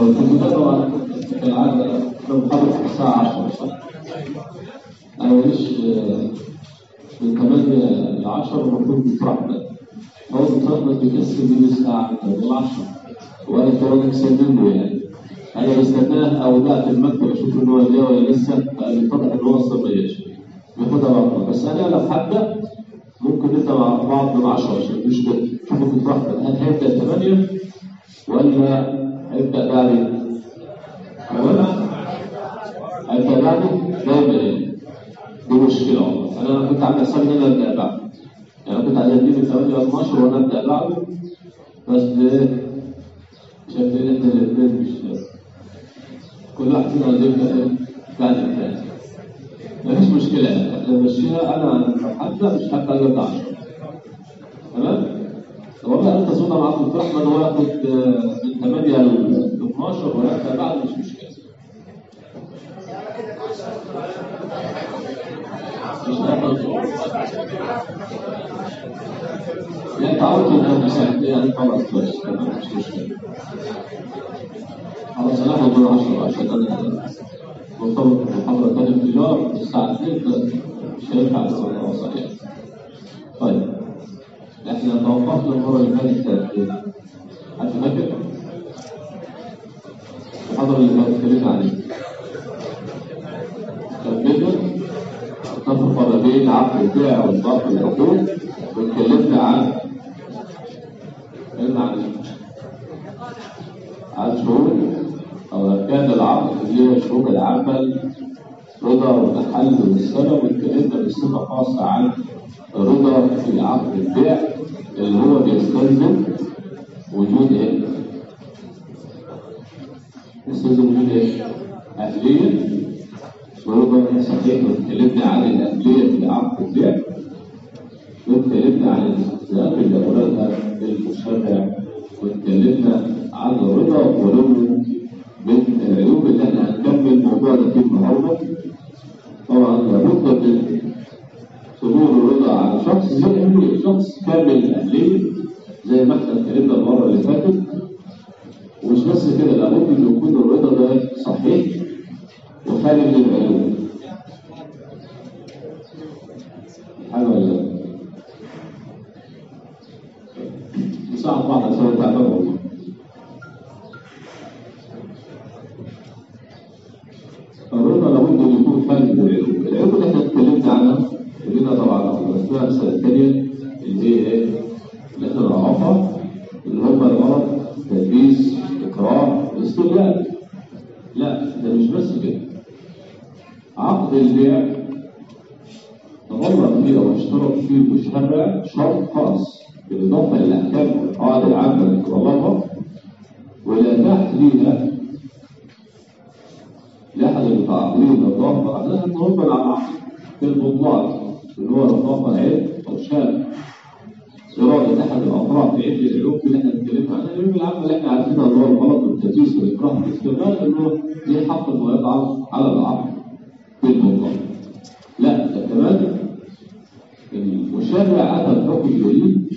كنت ده طبعا كالعادة لو محاضرة الساعة 10 صح؟ أنا ماليش من 8 ل 10 المفروض بترحمة هو بترحمة بيكسر من الساعة 8 ل 10 وأنا ترى مسلمه يعني أنا بستناه أو لا في المكتب أشوف إن هو جاي ولا لسه فبيتضح إن هو أصلا ما جاش بياخدها وقت بس أنا لو حابة ممكن نبدأ مع بعض من 10 عشان مش شوفوا في رحمة هل هيبدأ 8 ولا هيبدأ بعد ولا هيبدأ بعد دايما يعني دي مشكلة والله أنا كنت عامل حساب إن أنا أبدأ بعد يعني أنا كنت عايز أدي من 8 ل 12 وأنا أبدأ بعده بس شايفين إحنا الاثنين مش كل واحد فينا عايز يبدأ إيه بعد الثاني مفيش مشكلة احنا نمشيها أنا هبدأ مش هبدأ إلا بعد 10 تمام؟ هو بقى انت صونا مع عبد الرحمن هو ياخد من 8 ل 12 ويبدا بعد مش مشكله. مش يعني تعودت انك مساعد يعني خلاص بس تمام مش مشكله. خلاص انا هاخد دور 10 عشان انا مرتبط بمحاضره ثانيه في التجاره الساعه 2 مش هينفع اوصل يعني. طيب احنا توقفنا المره اللي فاتت في حد فاكر؟ المحاضره اللي فاتت اتكلمنا عليها كملنا التفرقه ما بين عقد البيع والضغط العقود واتكلمنا عن اتكلمنا عن عن شروط او اركان العقد اللي هي شروط العمل رضا وتحلل والسلم واتكلمنا بصفه خاصه عن رضا في عقد البيع اللي هو بيستلزم وجود ايه؟ يستلزم وجود ايه؟ أهلية وربما صحيح واتكلمنا عن الأهلية في عقد البيع واتكلمنا عن الاستثناءات اللي أوردها المشرع واتكلمنا عن الرضا ولونه من العيوب اللي احنا هنكمل الموضوع ده فيه النهارده طبعا لابد من صدور الرضا على شخص زي شخص كامل الأهلية زي ما احنا اتكلمنا المرة اللي فاتت ومش بس كده لابد ان يكون الرضا ده صحيح وخالي من العيوب حاجة ولا لا؟ نساعد بعض عشان تعبان والله الرضا لابد ان يكون خالي من العيوب العيوب اللي احنا اتكلمنا عنها كلنا طبعا درسناها السنه الثانيه اللي هي ايه؟ اللي احنا نعرفها اللي هم الغلط تدبيس اكراه استغلال لا ده مش بس كده عقد البيع تضرر فيه او اشترط فيه المشرع شرط خاص بالاضافه للاحكام والقواعد العامه اللي تطلبها ولا تحليل لاحد المتعاقدين الضابط لها تنظر على العقد في البطلان اللي هو رفاقة العلم أو شاب إرادة أحد الأطراف في عدة العلوم اللي احنا اتكلمنا عنها العلوم العامة اللي احنا عارفينها اللي هو الغلط والتدليس والإكراه والاستغلال إنه دي حق إنه يضع على العقد في البطلان. لا ده كمان المشرع أتى بحكم جديد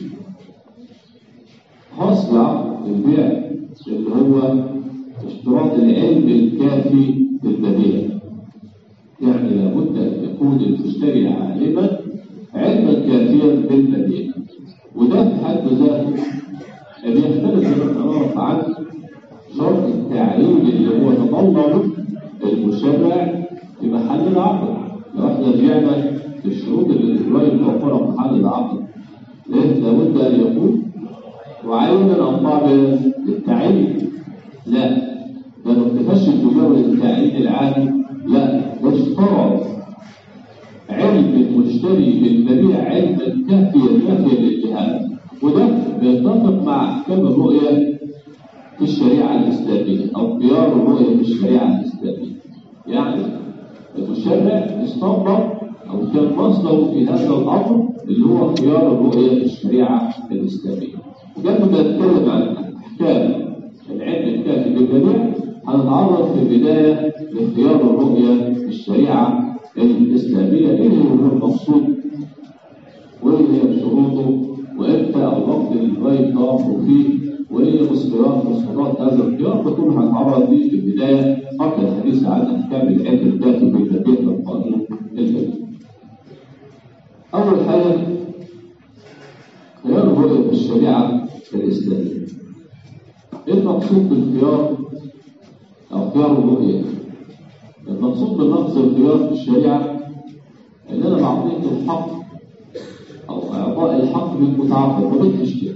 خاص بعقد البيع اللي هو اشتراط العلم الكافي بالبديع يعني لابد أن يكون المشتري عالما علما كافيا بالبديع وده في حد ذاته بيختلف النظر عن شرط التعليم اللي هو تطلبه المشرع في محل العقد لو احنا رجعنا للشروط اللي الرواية متوفرة في محل العقد ليه لابد ان يكون معينا او قابلا للتعليم لا ده ما اكتفاش بمجرد التعليم العادي لا ده اشترط علم المشتري بالبيع علما كافيا كافيا للجهاد وده بيتفق مع احكام الرؤيه في الشريعه الاسلاميه او خيار الرؤيه في الشريعه الاسلاميه يعني المشرع استنبط او كان مصدر في هذا الامر اللي هو خيار الرؤيه في الشريعه الاسلاميه وقبل ما نتكلم عن احكام العلم الكافي بالبيع هنتعرض في البدايه لاختيار الرؤيه في الشريعه الإسلامية إيه هو المقصود وإيه هي شروطه وإمتى أو وقت الغاية توقف فيه وإيه مسبرات مسبرات اشتراط هذا الخيار بكون هنتعرض ليه في البدايه قبل الحديث عن احكام العلم الذاتي بالتبعيه القانون الفقهي. اول حاجه خيار الرؤيه في الشريعه الاسلاميه. ايه المقصود بالخيار او خيار الرؤيه؟ المقصود بلفظ الخيار في الشريعه ان انا بعطيك الحق او اعطاء الحق للمتعاقد وبين حاجتين.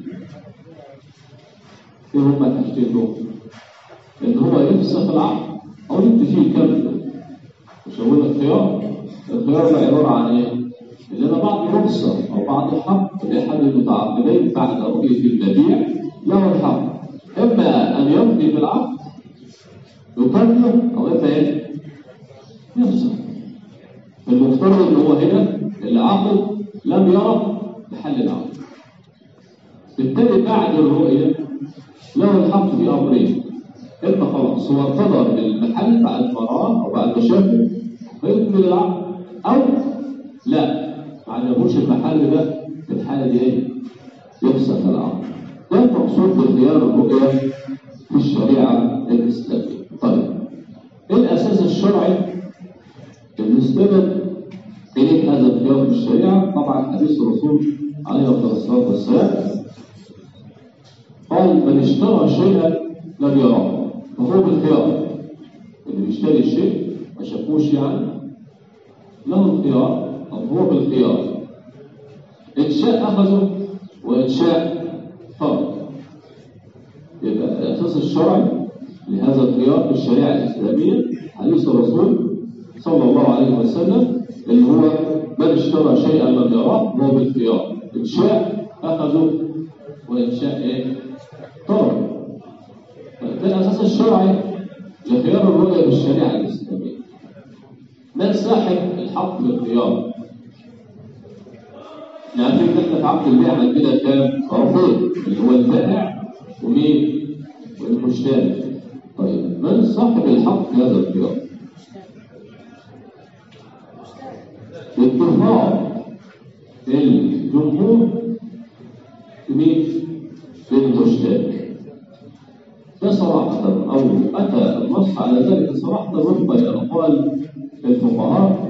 ايه هما الحاجتين دول؟ ان هو يفسخ العقد او يبدي فيه كامل مش هقول لك خيار الخيار ده عباره عن ايه؟ ان انا بعض رخصه او بعض حق لاحد المتعاقدين بعد رؤيه المبيع له الحق اما ان يمضي بالعقد يكمل او اما ايه؟ يفسخ المفترض ان هو هنا العقد لم يرى محل العقد بالتالي بعد الرؤيه له الحق في امرين اما خلاص هو ارتضى بالمحل بعد مرار او بعد مشاكل فيكمل العقد او لا ما عجبوش المحل ده في الحاله دي ايه؟ يفسخ العقد ده المقصود بخيار الرؤيه في الشريعه الاسلاميه طيب ايه الاساس الشرعي اللي استند اليه هذا الخيار في الشريعه طبعا حديث الرسول عليه الصلاه والسلام قال من اشترى شيئا لم يراه فهو بالخيار اللي بيشتري الشيء ما شافوش يعني له الخيار او هو بالخيار ان شاء اخذه وان شاء ترك يبقى الاساس الشرعي لهذا الخيار في الشريعه الاسلاميه حديث الرسول صلى الله عليه وسلم اللي هو من اشترى شيئا لم يراه هو بالخيار ان شاء اخذه وان شاء ايه ترك ده الاساس الشرعي لخيار الرؤيه بالشريعه الاسلاميه من صاحب الحق للخيار عارفين ان احنا في عقد البيع عندنا كام طرفين اللي هو البائع ومين والمشتري طيب من صاحب الحق في هذا الخيار اتفاق الجمهور مين للمشتري ده صراحة أو أتى النص على ذلك صراحة وفقا لأقوال الفقهاء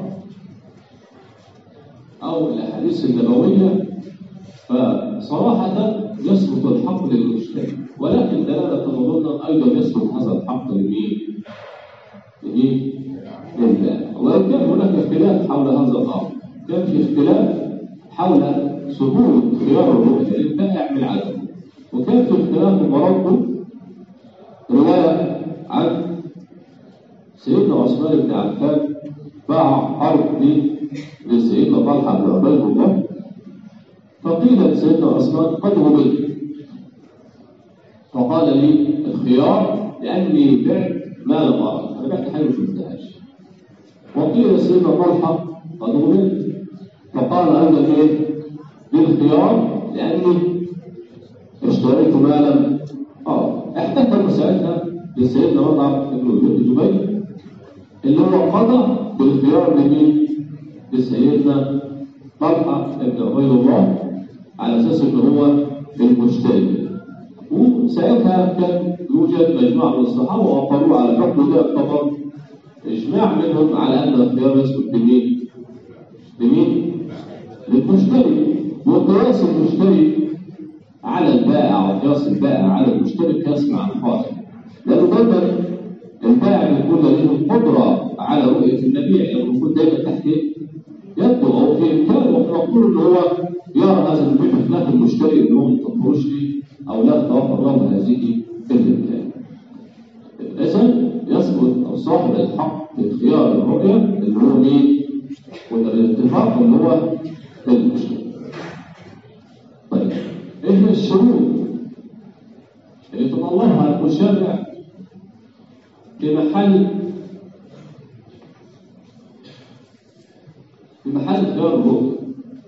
أو الأحاديث النبوية فصراحة يثبت الحق للمشتري ولكن دلالة نظرنا أيضا يثبت هذا الحق لمين؟ لمين؟ لله وإن كان هناك اختلاف حول هذا الأمر كان في اختلاف حول ثبوت خيار الرؤية للبائع من عدمه وكان في اختلاف مرده رواية عن سيدنا عثمان بن عفان باع أرض دي لسيدنا طلحة بن عبيد الله فقيل لسيدنا عثمان قد هبلت فقال لي الخيار لأني بعت ما لم أرى أنا بعت حاجة ما شفتهاش وقيل لسيدنا طلحة قد هبلت فقال أيضا إيه بالخيار لأني اشتريت مالا اه احتكم ساعتها لسيدنا مطعم بن جبير اللي هو قضى بالخيار لمين؟ لسيدنا طلحه بن عبيد الله على اساس ان هو المشتري وساعتها كان يوجد مجموعه من الصحابه واقروا على حكم ده يعتبر اجماع منهم على ان الخيار يثبت لمين؟ لمين؟ للمشتري وقياس المشتري على البائع وقياس البائع على المشتري قياس مع القائل لانه دايما البائع بيكون له القدره على رؤيه المبيع يعني المفروض دايما تحت يده او في امكانه ومقول ان هو يرى هذا المبيع بخلاف المشتري اللي هو ما تطورش ليه او لا تتوفر له هذه الامكانيه. اذا يثبت او صاحب الحق في خيار الرؤيه اللي هو مين؟ وده الاتفاق اللي هو المشتري. طيب ايه الشروط اللي تطلبها المشرع في محل في محل خيار الرؤية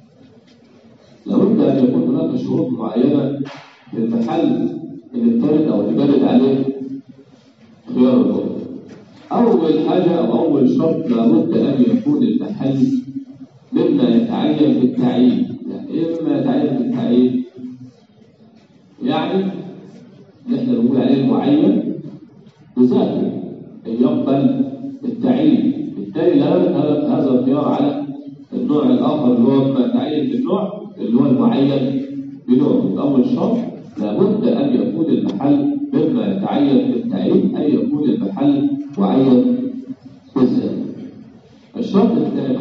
لابد ان يكون هناك شروط معينه في المحل اللي اترد او اللي بارد عليه خيار الرؤية اول حاجه او اول شرط لابد ان يكون المحل مما يتعين بالتعيين يعني ايه مما يتعين بالتعيين يعني اللي احنا بنقول عليه المعين بذاته ان يقبل التعيين بالتالي لا يرد هذا هذا الخيار على النوع الاخر اللي هو ما تعين بالنوع اللي هو المعين بنوعه اول شرط لابد ان يكون المحل مما يتعين بالتعيين ان يكون المحل معين بالذات الشرط الثاني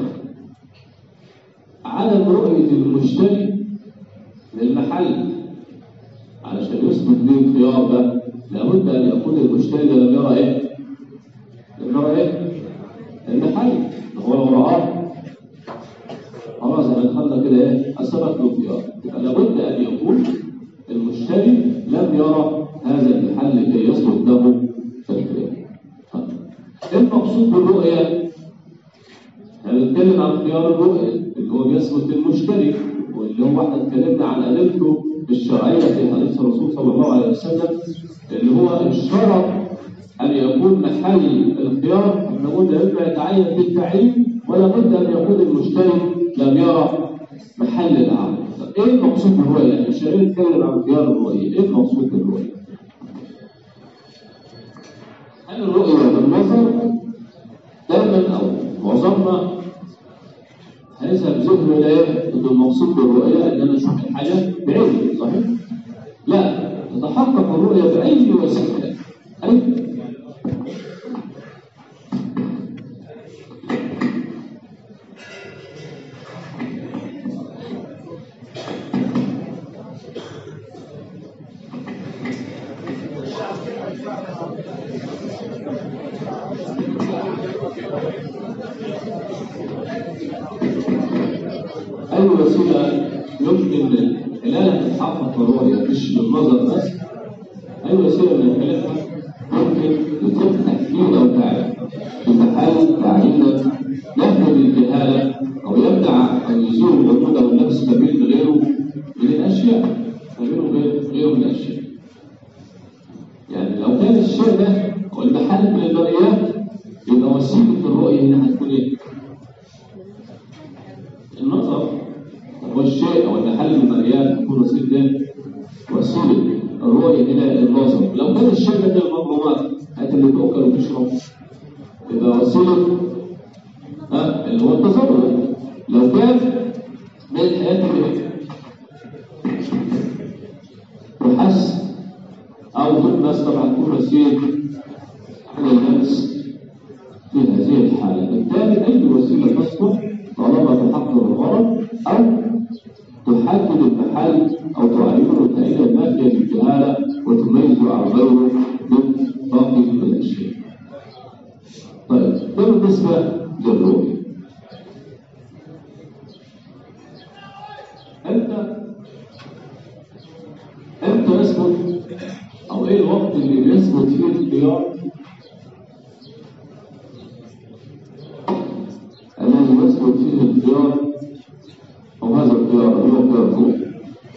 عدم رؤية المشتري للمحل علشان يثبت به الخيار ده لابد ان يكون المشتري ده لم يرى ايه؟ لم يرى ايه؟ المحل هو لو رآه خلاص احنا دخلنا كده ايه؟ اثبت له خيار يبقى لابد ان يكون المشتري لم يرى هذا المحل كي يثبت له الخيار. طيب. ايه المقصود بالرؤيه؟ هنتكلم عن خيار الرؤيه اللي هو بيثبت للمشتري واللي هو احنا اتكلمنا عن ادلته الشرعيه في حديث الرسول صلى الله عليه وسلم اللي هو الشرط ان يكون محل الخيار احنا قلنا اما يتعين بالتعيين ولا بد ان يكون المشتري لم يرى محل العمل. طب ايه المقصود بالرؤيه؟ احنا شغالين نتكلم عن خيار الرؤيه، ايه المقصود بالرؤيه؟ هل الرؤيه بالنظر دائما او معظمنا هيذهب ذهنه الى ايه؟ ان المقصود بالرؤيه ان انا اشوف الحاجه بعيني صحيح؟ لا تتحقق الرؤيه باي وسيله اي أي وسيلة يمكن من خلالها تتحقق الرؤية مش بالنظر بس أي وسيلة من خلالها ممكن يتم تحديد أو تعيين في محل تعيين يهدم الجهالة أو يمنع أو يزيل الوجود أو اللبس ما بين غيره من الأشياء ما بينه وبين غيره من الأشياء يعني لو كان الشيء ده أو المحل من المرئيات يبقى وسيلة الرؤية هنا هتكون إيه؟ النظر هو الشيء او المحل من المرئيات تكون وسيله وسيله الرؤيه الى النظر لو كان الشيء ده المظلومات هات اللي تؤكل وتشرب يبقى وسيله ها اللي هو التصرف لو كان من الحياه تحس او تلمس طبعا تكون وسيله على اللمس في هذه الحاله بالتالي اي وسيله تصلح طالما تحقق الغرض أو تحدد المحل أو تعينه تعيين النافية بالجهالة وتميزه عن غيره من باقي الأشياء. طيب ده بالنسبة للرؤية. أنت أنت يثبت أو إيه الوقت اللي بيثبت فيه الخيار الذي يثبت فيه الخيار أو هذا الخيار اللي هو خيار الروح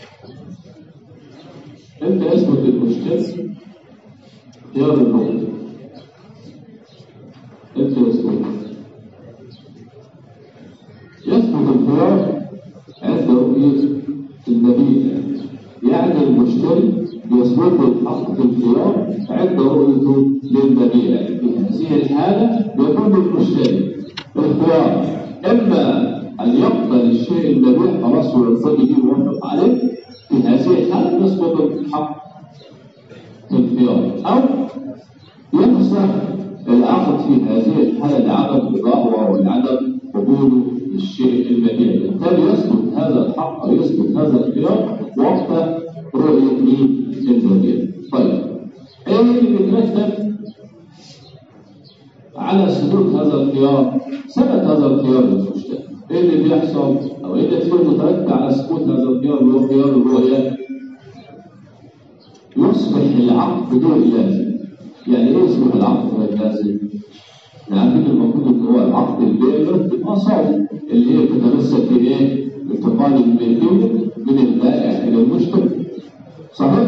أنت يثبت للمشتري خيار الروح أنت يثبت يثبت الخيار عند رؤية النبي يعني المشتري يثبت الحق في الخيار عند رؤيته للبديع في هذه الحالة يكون المشتري الخيار إما أن يقبل الشيء المبيع خلاص ويرتضي به ويوافق عليه في هذه الحالة يثبت الحق في الخيار أو يفسخ العقد في هذه الحالة لعدم رضاه أو لعدم قبوله للشيء المبيع بالتالي يثبت هذا الحق أو يثبت هذا الخيار وقت رؤية مين المبيع طيب ايه اللي بيترتب على ثبوت هذا الخيار ثبت هذا الخيار للمشتري ايه اللي بيحصل او ايه اللي فيه مترتب على ثبوت هذا الخيار اللي هو خيار الرؤيه يصبح العقد غير لازم يعني ايه يصبح العقد غير لازم عارفين المفروض ان هو العقد البيع بتبقى صعب اللي هي بتتمثل في ايه؟ انتقال الملكيه من البائع الى المشتري صحيح؟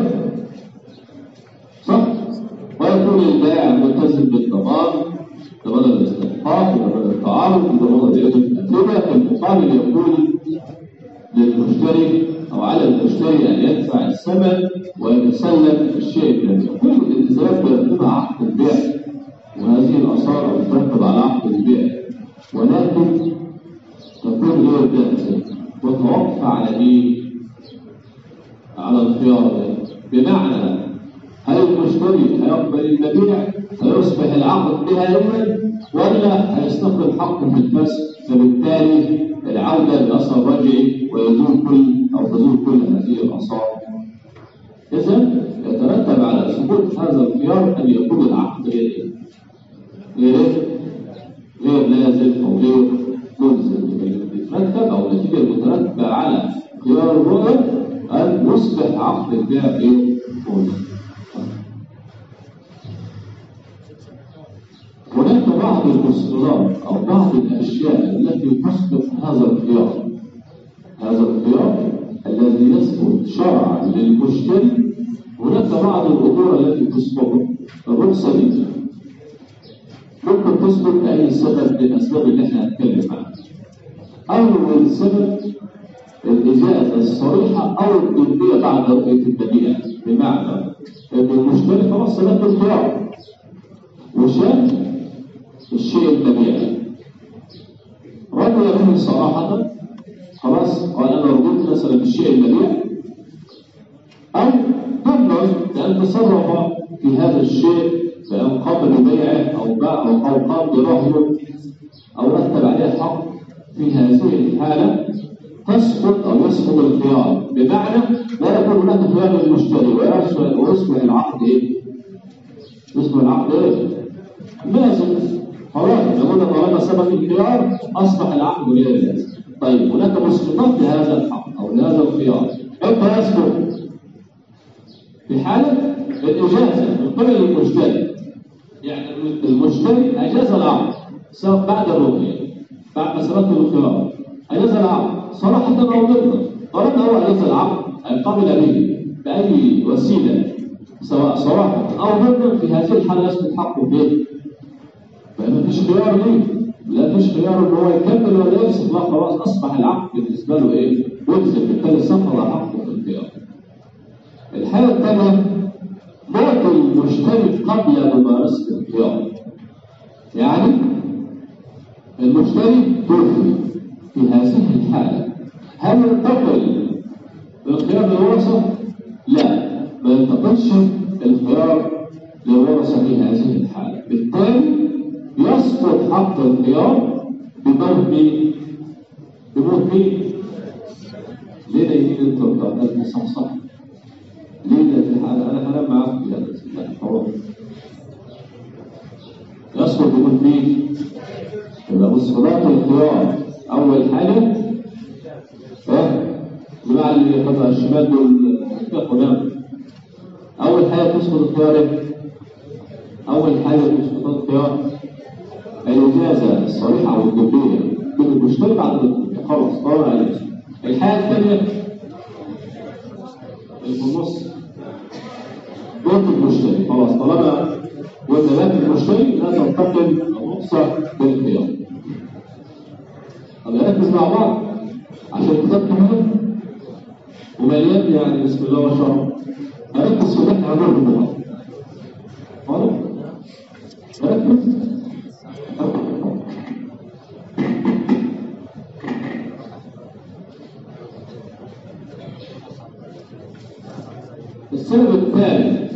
صح؟ ويكون البائع ملتزم بالضمان ضمان الاستحقاق وضمان التعارض وضمان العلم الأتربة في المقابل يقول للمشتري أو وعلى المشتري أن يدفع الثمن ويتسلم الشيء الذي كل الالتزامات بيرتبها عقد البيع وهذه الآثار بترتب على عقد البيع ولكن تكون غير جاهزة وتوقف على إيه؟ على الخيار ده بمعنى هل المشتري هيقبل المبيع فيصبح العقد نهائيا ولا هيستقبل حقه في الفسخ فبالتالي العودة لأثر رجعي ويزول كل أو تزول كل هذه الآثار إذا يترتب على ثبوت هذا الخيار أن يكون العقد غير غير غير لازم أو غير ملزم يترتب أو النتيجة المترتبة على خيار الرؤية أن يصبح عقد البيع غير ملزم هناك بعض المسكرات أو بعض الأشياء التي تسبق هذا الخيار هذا الخيار الذي يثبت شرعا للمشتري هناك بعض الأمور التي تسبقه الرخصة دي ممكن تثبت لأي سبب من الأسباب اللي احنا هنتكلم عنها أول سبب الإجازة الصريحة أو الدنيا بعد رؤية البديهة بمعنى أن المشتري خلاص سلك الخيار وشاف الشيء الطبيعي رضي به صراحة خلاص قال أنا رضيت مثلا بالشيء البديع أو ضمن لأن تصرف في هذا الشيء بأن قبل بيعه أو باع أو قام برهنه أو رتب عليه حق في هذه الحالة تسقط أو يسقط الخيار بمعنى لا يكون هناك خيار للمشتري ويصبح العقد إيه؟ يصبح العقد إيه؟ لازم خلاص لابد طالما سبق الخيار اصبح العقد غير لازم طيب هناك مسقطات لهذا الحق او لهذا الخيار امتى يسقط في حاله الاجازه من قبل المشتري يعني المشتري اجاز العقد سواء بعد الرؤيه بعد ما سبقت الخيار اجاز العقد صراحه او ضمنا طالما هو اجاز العقد قبل به باي وسيله سواء صراحه او ضمنا في هذه الحاله يسقط حقه به فما فيش خيار ليه لا فيش خيار ان هو يكمل ولا يفسخ لا خلاص اصبح العقد بالنسبه له ايه ملزم بالتالي سقط عقده في الخيار الحاله الثانيه موت المشتري قبل ممارسه الخيار يعني المشتري توفي في هذه الحاله هل ينتقل الخيار للورثه؟ لا ما ينتقلش الخيار للورثه في هذه الحاله بالتالي يسقط حق الخيار بموت مين؟ بموت مين؟ ليه نايمين انتوا بتوع ده صح صح؟ ليه ده في حالة انا هنام معاكم كده لا حرام يسقط بموت مين؟ يبقى مسقطات الخيار اول حاجة ها؟ جماعة اللي قطع الشمال دول اتقوا نام اول حاجة تسقط الخيار ايه؟ اول حاجة تسقط الخيار الإجازة الصريحة أو الجبرية من المشتري بعد الركوب خلاص طار عليه الحالة الثانية اللي في النص موت المشتري خلاص طالما قلنا مات المشتري لا تنتقل الرخصة بالخيار طب نركز مع بعض عشان الكتاب كمان ومليان يعني بسم الله ما شاء الله هركز في اللي احنا هنقوله النهارده واضح؟ ركز السبب الثالث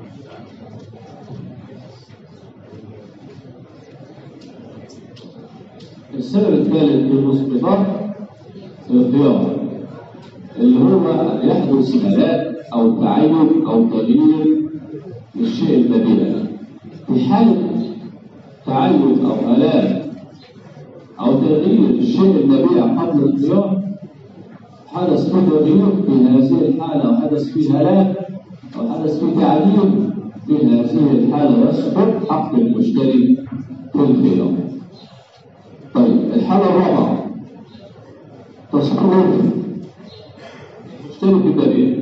السبب الثالث من مسقطات الخيار اللي هو أن يحدث هلاك أو تعين أو تغيير للشيء البديع في حالة تعين أو هلاك أو تغيير الشيء البديع قبل الخيار حدث فيه تغيير في هذه الحالة أو حدث فيه هلاك أو حدث فيه تعديل في هذه الحالة يسقط حق المشتري في الخيار. طيب الحالة الرابعة تصرف مشتري في البرية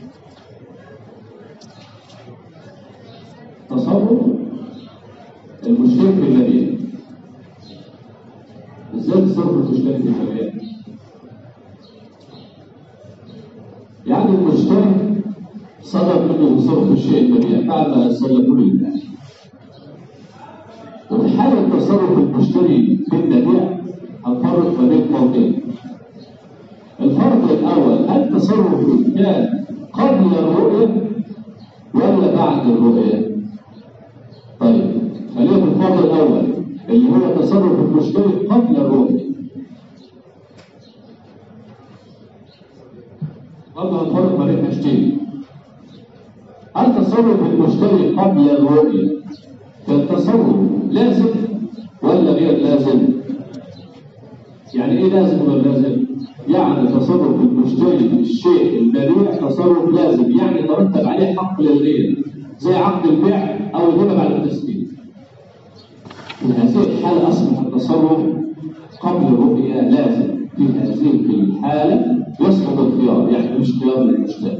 تصرف المشتري في البرية ازاي تصرف المشتري في البرية؟ المشتري صدر منه تصرف الشيء المبيع بعد ما سلموا له البيع وفي حالة تصرف المشتري بالمبيع هنفرق ما بين فرضين الفرض الأول هل تصرفه كان قبل الرؤية ولا بعد الرؤية؟ طيب خلينا في الفرض الأول اللي هو تصرف المشتري قبل الرؤية برضه هنفرق ما بين حاجتين هل تصرف المشتري قبل الرؤية كان تصرف لازم ولا غير لازم؟ يعني ايه لازم ولا لازم؟ يعني تصرف المشتري في الشيء المبيع تصرف لازم يعني ترتب عليه حق للغير زي عقد البيع او الهبه بعد التسليم. في هذه الحالة أصبح التصرف قبل الرؤية لازم في هذه الحالة يسقط الخيار يعني مش خيار للمشتري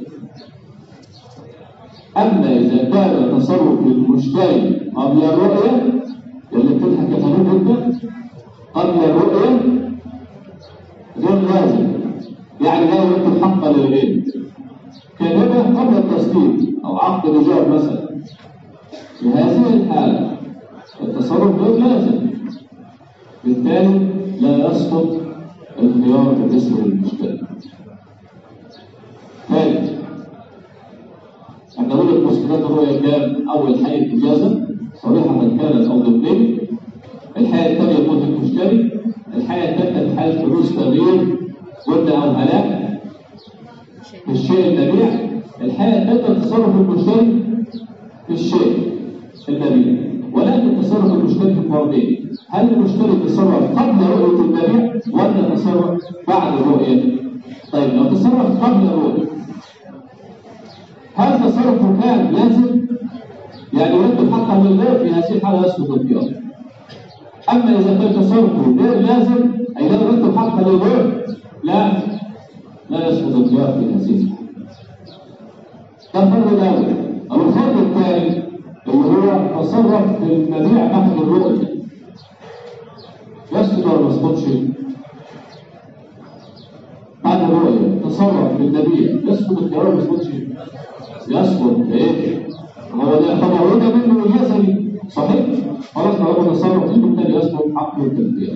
أما إذا كان تصرف المشتري قبل الرؤية اللي بتضحك يا حبيبي أنت قبل الرؤية غير لازم يعني لا يمكن حقا للغير كهبة قبل التسليم أو عقد الإيجار مثلا في هذه الحالة التصرف غير لازم بالتالي لا يسقط الخيار بالنسبة للمشتري ثالث احنا قلنا المسكنات الرؤية كام أول حاجة إجازة صريحة كانت أو ضمنية الحاجة الثانية موت المشتري الحاجة الثالثة في حالة حدوث تغيير جدة أو هلاك في الشيء المبيع الحاجة الثالثة تصرف المشتري في الشيء المبيع ولكن تصرف المشتري في الفردين هل المشتري تصرف قبل رؤية المبيع ولا تصرف بعد الرؤية؟ طيب لو تصرف قبل الرؤية هل تصرفه كان لازم؟ يعني يرتب حقا للغير في هذه الحالة يسقط الخيار أما إذا كان تصرفه غير لازم أي لا يرتب حقا للغير لا لا يسقط الخيار في هذه الحالة ده الفرق الأول أو الفرق الثاني اللي هو تصرف في المبيع بعد الرؤية يسقط ولا ما يسقطش؟ بعد الرؤية تصرف في المبيع يسقط الخيار ولا ما يسقطش؟ يسقط ايه؟ هو ده طبعا ده منه اليسري صحيح؟ خلاص طالما تصرف فيه بالتالي يسقط حقه التنفيذ.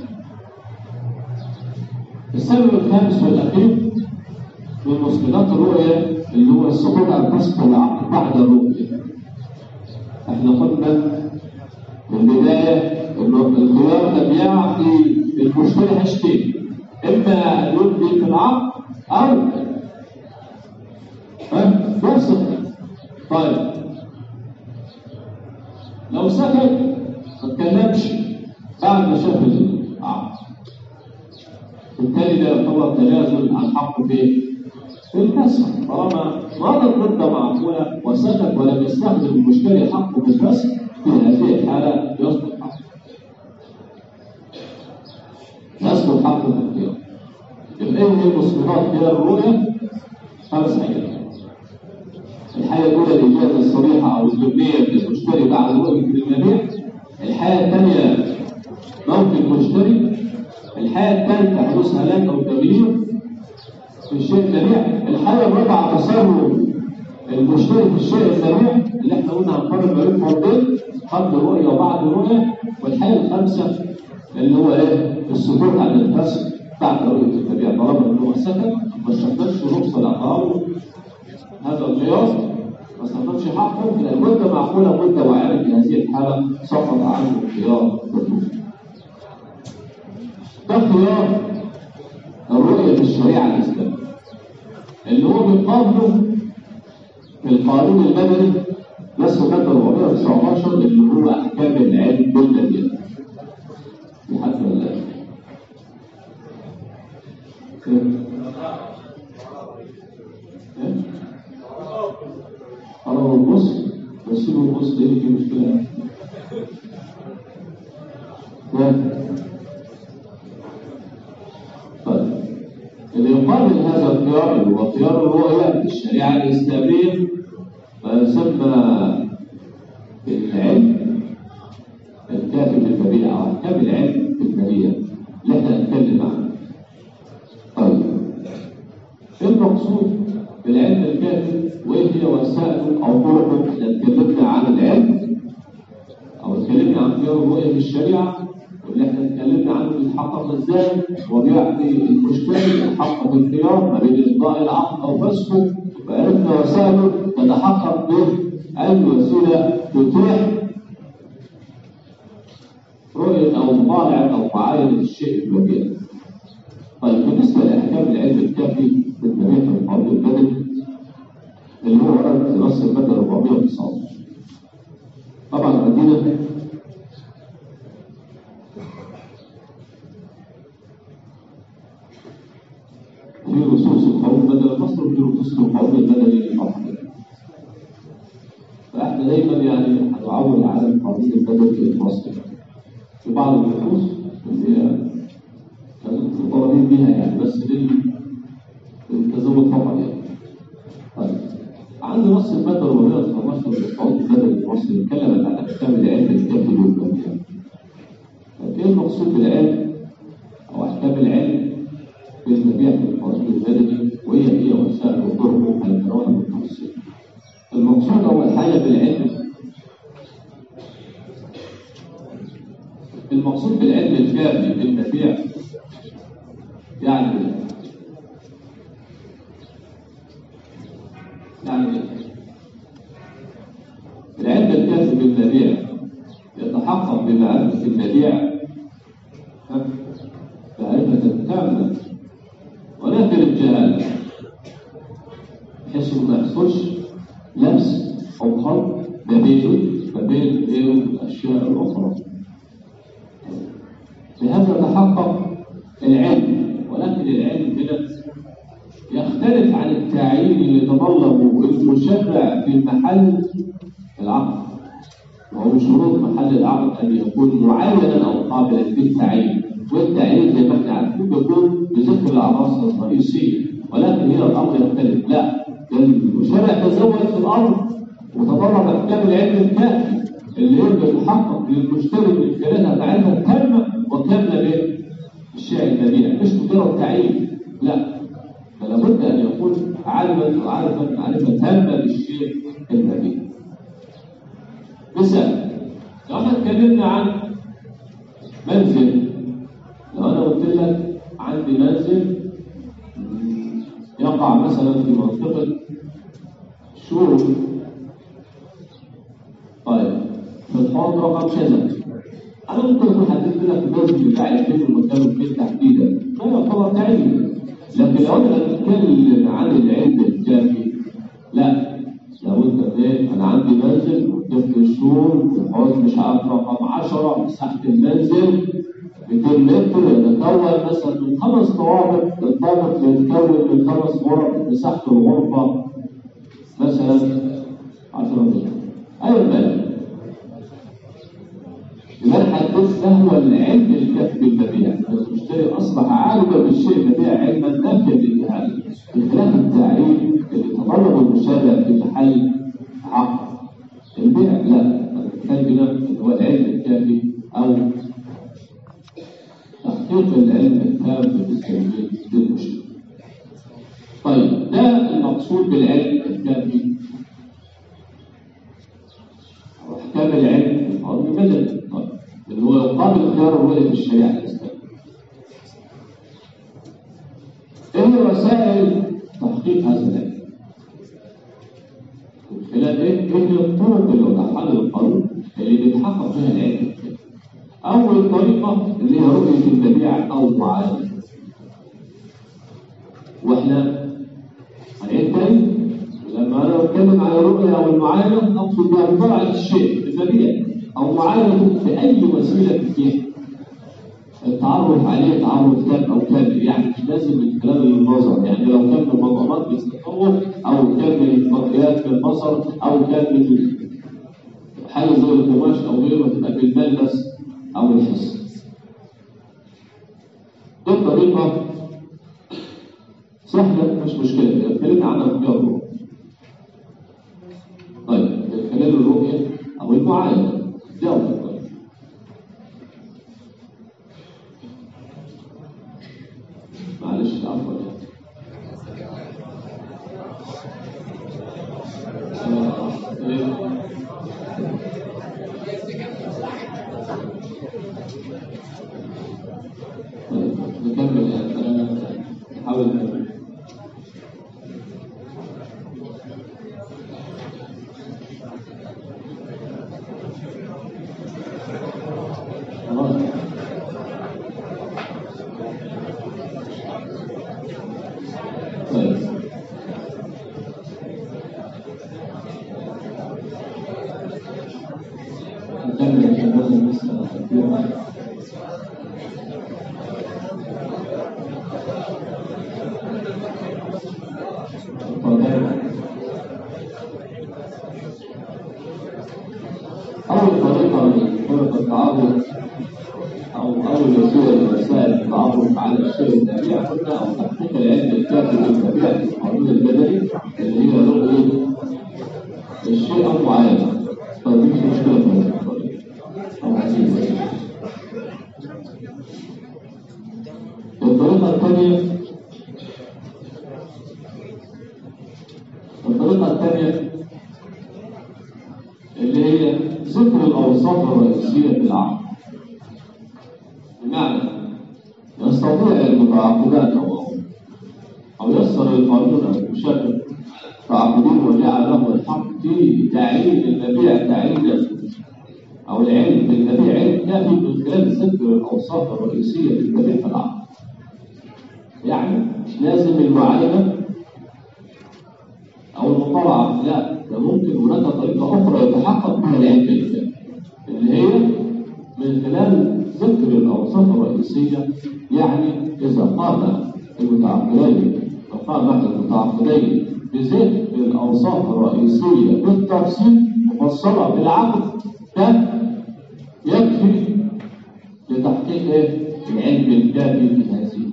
السبب الخامس والاخير من مسقطات الرؤية اللي هو السقوط عن قصد العقل بعد الرؤية. احنا قلنا في البداية انه الخيار لم يعطي المشتري حاجتين اما يبدي في العقد او يفسخ طيب لو سكت ما اتكلمش بعد ما شاف العقد بالتالي ده يعتبر تنازل عن حقه في في الكسر طالما مضت مده معقوله وسكت ولم يستخدم المشتري حقه في الكسر في هذه الحاله يسقط حقه يسقط حقه في الخيار يبقى ايه هي المسقطات خيار الرؤيه خمس حاجات الحالة الأولى الإجازة الصريحة أو الذمية للمشتري بعد رؤية المبيع الحالة الثانية موت المشتري الحالة الثالثة حدوث هلاك أو تغيير في الشيء المبيع الحالة الرابعة تصرف المشتري في الشيء المبيع اللي احنا قلنا هنقارن ما بين فردين قبل الرؤية وبعد الرؤية والحالة الخامسة اللي هو ايه السكوت عن الفسق بعد رؤية المبيع طالما ان هو سكت ما استخدمش رخصة العقار هذا القياس ما استخدمش حقه لان مده معقوله مده واعيه في هذه الحاله سقط عنه الخيار كله. ده خيار الرؤيه في الشريعه الاسلاميه اللي هو بيقابله في القانون المدني نسخ ماده 419 اللي هو احكام العلم بالمدينه. في حد ولا ايه؟ أنا البص بسيبه البص ده في مشكلة طيب اللي يقابل هذا الخيار اللي هو خيار الرؤية في الشريعة الإسلامية ما يسمى بالعلم الكافي في البديع أو أحكام العلم في البديع اللي احنا هنتكلم عنه. طيب ايه المقصود بالعلم الكافي الرؤية في الشريعة واللي احنا اتكلمنا عنه بيتحقق ازاي وبيعطي المشتري الحق في الخيار ما بين إمضاء العقد أو فسخه وعرفنا وسائله تتحقق به أي وسيلة تتيح رؤية أو مطالعة أو معاينة الشيء المبيع. طيب بالنسبة لأحكام العلم الكافي في التاريخ القانون المدني اللي هو ورد في نص المادة 419 طبعا عندنا في نصوص القانون المدني المصري وفي نصوص القانون المدني المصري فاحنا دايما يعني هنعول على القانون المدني المصري في بعض النصوص اللي هي كانت مطالبين بيها يعني بس للتزود فقط يعني طيب عندي نص المادة 419 من القانون المدني المصري بيتكلم عن أحكام العلم الكافي والمبيع. طيب إيه المقصود بالعلم أو أحكام العلم بالمبيع في القانون المدني وهي هي وسائل وطرقه الجرائم والتوصيل. المقصود أول حاجة بالعلم المقصود بالعلم الكافي بالمبيع يعني يعني العلم الكافي بالمبيع يتحقق بمعرفة المبيع معرفة تامة ولكن الجهالة بحيث ما يحصلش لبس أو خلط ما بينه ما بين غيره من الأشياء الأخرى بهذا يتحقق العلم ولكن العلم هنا يختلف عن التعيين اللي تطلبه المشرع في محل العقد وهو من شروط محل العقد ان يكون معينا او قابلا للتعيين والتعيين زي ما احنا عارفين بيكون بذكر العناصر الرئيسيه ولكن هنا الامر يختلف لا ده المشرع تزود في الامر وتطلب احكام العلم الكافي اللي يقدر يحقق للمشتري من خلالها معرفه تامه وكامله بالشيء المبيع مش مجرد تعيين لا فلا بد ان يكون عالما وعارفا معرفه تامه بالشيء المبيع مثال لو احنا اتكلمنا عن منزل لو انا قلت لك عندي منزل يقع مثلا في منطقه شور طيب في الحوض رقم كذا انا ممكن اكون حددت لك الوزن بتاع فين المكان فين تحديدا ما يعتبر تعيين لكن لو انا بتكلم عن العلم الكافي لا لو انت ايه انا عندي منزل وكتبت الشهور في حوض مش عارف رقم 10 مساحه المنزل 200 متر يتكون مثلا من خمس طوابق الطابق يتكون من خمس غرف مساحه الغرفه مثلا 10 متر ايوه بالك يبقى انا حددت هو العلم الكافي بالمبيع المشتري اصبح عالما بالشيء المبيع علما نافيا للجهاله بخلاف التعريف اللي تطلب المشرع في محل عقد البيع لا انا بتكلم هنا اللي هو العلم الكافي او تحقيق العلم التام بالنسبه للمشتري طيب ده المقصود بالعلم الكافي او احكام العلم في القانون المدني طيب اللي هو يقابل خيار الرؤية في الشريعة الإسلامية. إيه هي وسائل تحقيق هذا العلم؟ من خلال إيه؟ إيه هي الطرق اللي وضعها القانون اللي بيتحقق بها العلم؟ أول طريقة اللي هي رؤية المبيع أو معاينة. وإحنا هنعيد تاني لما أنا بتكلم على الرؤية أو المعاينة أقصد بها مطالعة الشيء المبيع أو معاينة بأي وسيلة فيها التعرف عليه تعرف تام أو كامل يعني مش لازم من خلال النظر يعني لو كان من مضامات بالتطور أو كان من مرئيات بالبصر أو كان من حاجة زي القماش أو غيره تبقى بالمال بس أو الحس دي الطريقة سهلة مش مشكلة اتكلمنا عنها في الرؤية طيب من خلال الرؤية أو المعاينة جاوب معلش عفوا خلاص طيب نكمل الشباب المسألة الكبيرة أول طريقة من طرق التعرف أو أول وسيلة من وسائل التعرف على الشيء التابع قلنا أو تحقيق العلم الكافي بالطبيعة القانون البدني اللي هي رؤية الشيء المعين طيب مش مشكلة في هذه الطريقة أو عزيزة الطريقة الثانية الطريقة الثانية اللي هي ذكر الأوصاف الرئيسية في العقد بمعنى يستطيع المتعاقدات أو أو يسر القانون أو المشرع تعاقدين وجعل له الحق في تعيين المبيع تعيينا أو العلم بالمبيع علم كافي من خلال ذكر الأوصاف الرئيسية في المبيع في العقد يعني مش لازم المعاينة أو المطالعة لا ده ممكن هناك طريقة أخرى يتحقق بها العلم الكامل اللي هي من خلال ذكر الأوصاف الرئيسية يعني إذا قام المتعاقدين أو قام أحد المتعاقدين بذكر الأوصاف الرئيسية بالتفصيل مفصلة بالعقد ده يكفي لتحقيق إيه؟ العلم الكافي في هذه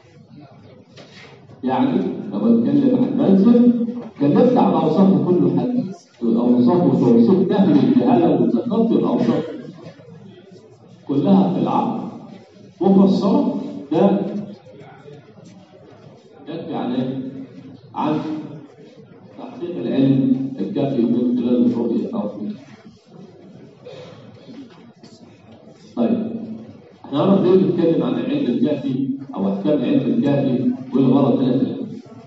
يعني لو بتكلم عن منزل اتكلمت عن اوصافه كل حديث اوصافه توصيف كامل الجهاله وذكرت الاوصاف كلها في العقل مفصله ده يكفي عن ايه؟ عن تحقيق العلم الكافي من خلال الرؤيه او طيب احنا هنعرف ليه بنتكلم عن العلم الكافي او احكام العلم الكافي والغرض من العلم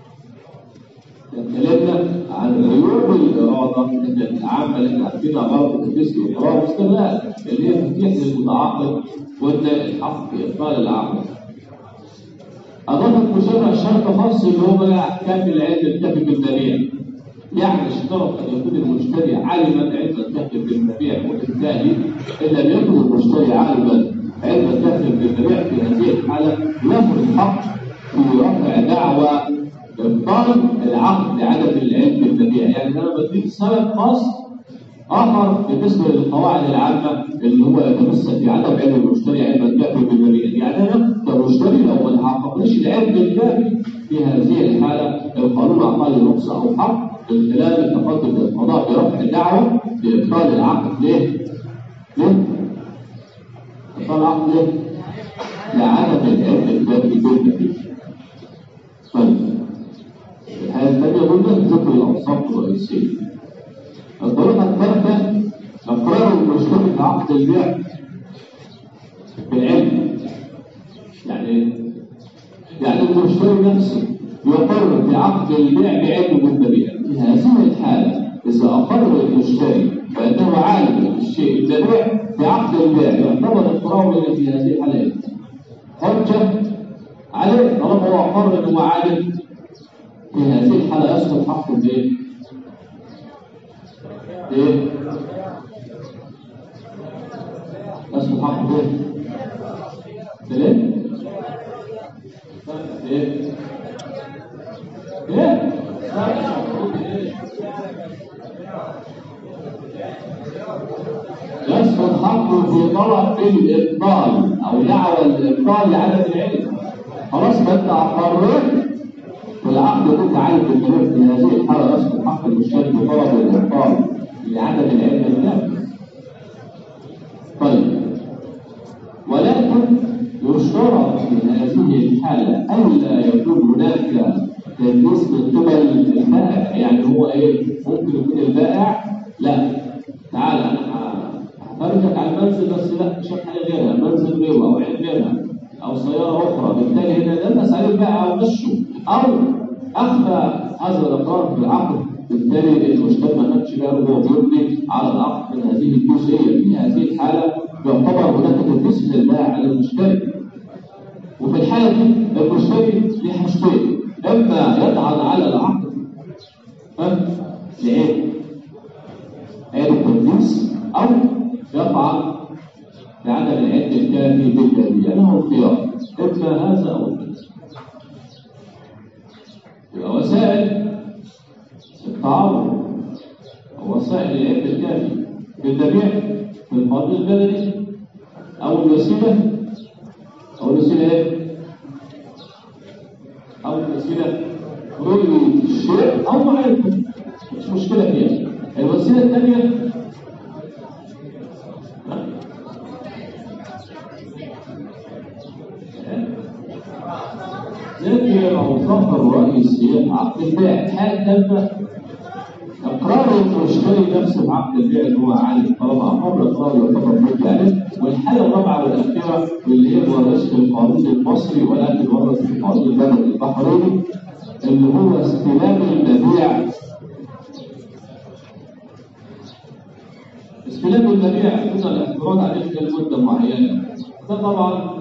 اتكلمنا عن عيوب الاراده العامه اللي احنا عارفينها برضه في الجزء الاقرار والاستغلال اللي هي تتيح للمتعاقد وان الحق في ابطال العقد. اضاف المشرع شرط خاص اللي هو احكام العلم الكافي بالمبيع. يعني اشترط ان يكون المشتري عالما علم الكافي بالمبيع وبالتالي ان لم يكن المشتري عالما علم الكافي بالمبيع في هذه الحاله له الحق في رفع دعوى ابطال العقد لعدم العلم بالمبيع يعني انا بديك سبب خاص اخر بالنسبه للقواعد العامه اللي هو يتمثل في عدم علم المشتري علم الكافي بالمبيع يعني انا كمشتري لو ما تحققليش العلم الكافي في هذه الحاله القانون اعطاني رخصه او حق من خلال التقدم للقضاء برفع دعوه لابطال العقد ليه؟ ليه؟ ابطال العقد ليه؟ لعدم العلم الكافي بالمبيع طيب الحاجة الثانية قلنا ذكر الأوصاف الرئيسية. الطريقة الثالثة إقرار المشتري في عقد البيع بالعلم. يعني يعني المشتري نفسه يقر في عقد البيع بعلم بالمبيع. في هذه الحالة إذا أقر المشتري بأنه عالم بالشيء المبيع في عقد البيع يعتبر إقراره في هذه الحالة حجة عليه طالما هو أقر أنه عالم في هذه الحالة يسقط حقه بإيه؟ إيه؟ يسقط حقه بإيه؟ بليه؟ إيه؟ إيه؟ يسقط حقه في طلب الإبطال أو دعوى الإبطال لعدم العلم خلاص ما أنت أقررت والعقد كنت عارف ان في هذه الحاله يسقط حق المشتري بطلب الابطال لعدم العلم الكافي. طيب ولكن يشترط في هذه الحاله الا يكون هناك تدليس من قبل البائع يعني هو ايه ممكن يكون البائع لا تعال انا هفرجك على المنزل بس لا شوف حاجه غيرها منزل غيره او عين غيرها او سياره اخرى بالتالي هنا دلس عليه البائع او غشه او اخفى هذا الاقرار في العقد بالتالي المشتري ما خدش باله وهو بيبني على العقد من هذه الجزئيه في هذه الحاله يعتبر هناك تدليس من البائع على المشتري وفي الحاله دي المشتري ليه حاجتين اما يطعن على العقد ها لعيب عيب التدليس او يطعن لعدم العد الكافي بالذي له اختيار اما هذا او هذا يبقى وسائل التعارض ووسائل العد الكافي بالذبيح في القانون البدني او الوسيله او الوسيله ايه؟ او الوسيله رؤيه الشيء او معرفته مش مشكله فيها الوسيله الثانيه ذكر اوصاف الرئيسيه عقد البيع حال تم اقرار المشتري نفسه بعقد البيع اللي هو عالم طالما اقر اقرار يعتبر مجانا والحاله الرابعه والاخيره واللي هي ورثت في القانون المصري ولكن ورثت في القانون البلدي البحريني اللي هو استلام المبيع استلام المبيع دون الاعتراض عليه خلال مده معينه ده طبعا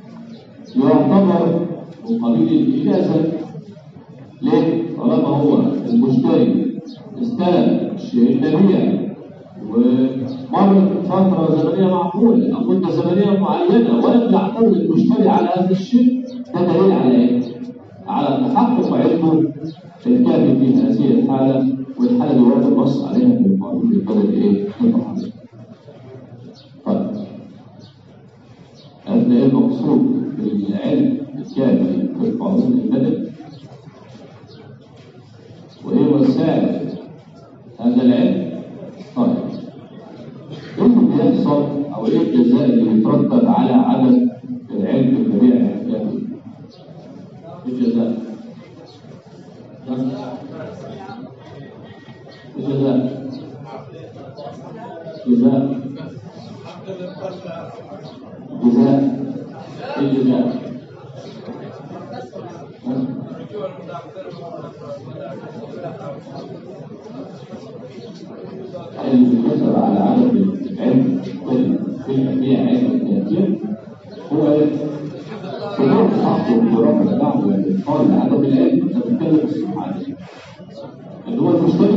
يعتبر من قبيل الإجازة ليه؟ طالما هو المشتري استلم الشيء المبيع ومرت فترة زمنية معقولة أو مدة زمنية معينة ولم يعترض المشتري على هذا الشيء ده دليل على إيه؟ على تحقق علمه الكافي في هذه الحالة والحالة دي ورد النص عليها في القانون البلد إيه؟ البحرين. طيب عرفنا إيه المقصود بالعلم الكافي في القانون المدني وايه وسائل هذا العلم طيب ايه اللي بيحصل او ايه الجزاء اللي بيترتب على عدم العلم بالبيع الكافي ايه الجزاء الجزاء جزاء جزاء الجزاء الكسر على عدد العلم في الأبيع علم التأثير هو سبب حق الضرورة الدعوة والإدخال لعدم العلم ده بيتكلم الصحة اللي هو المشتري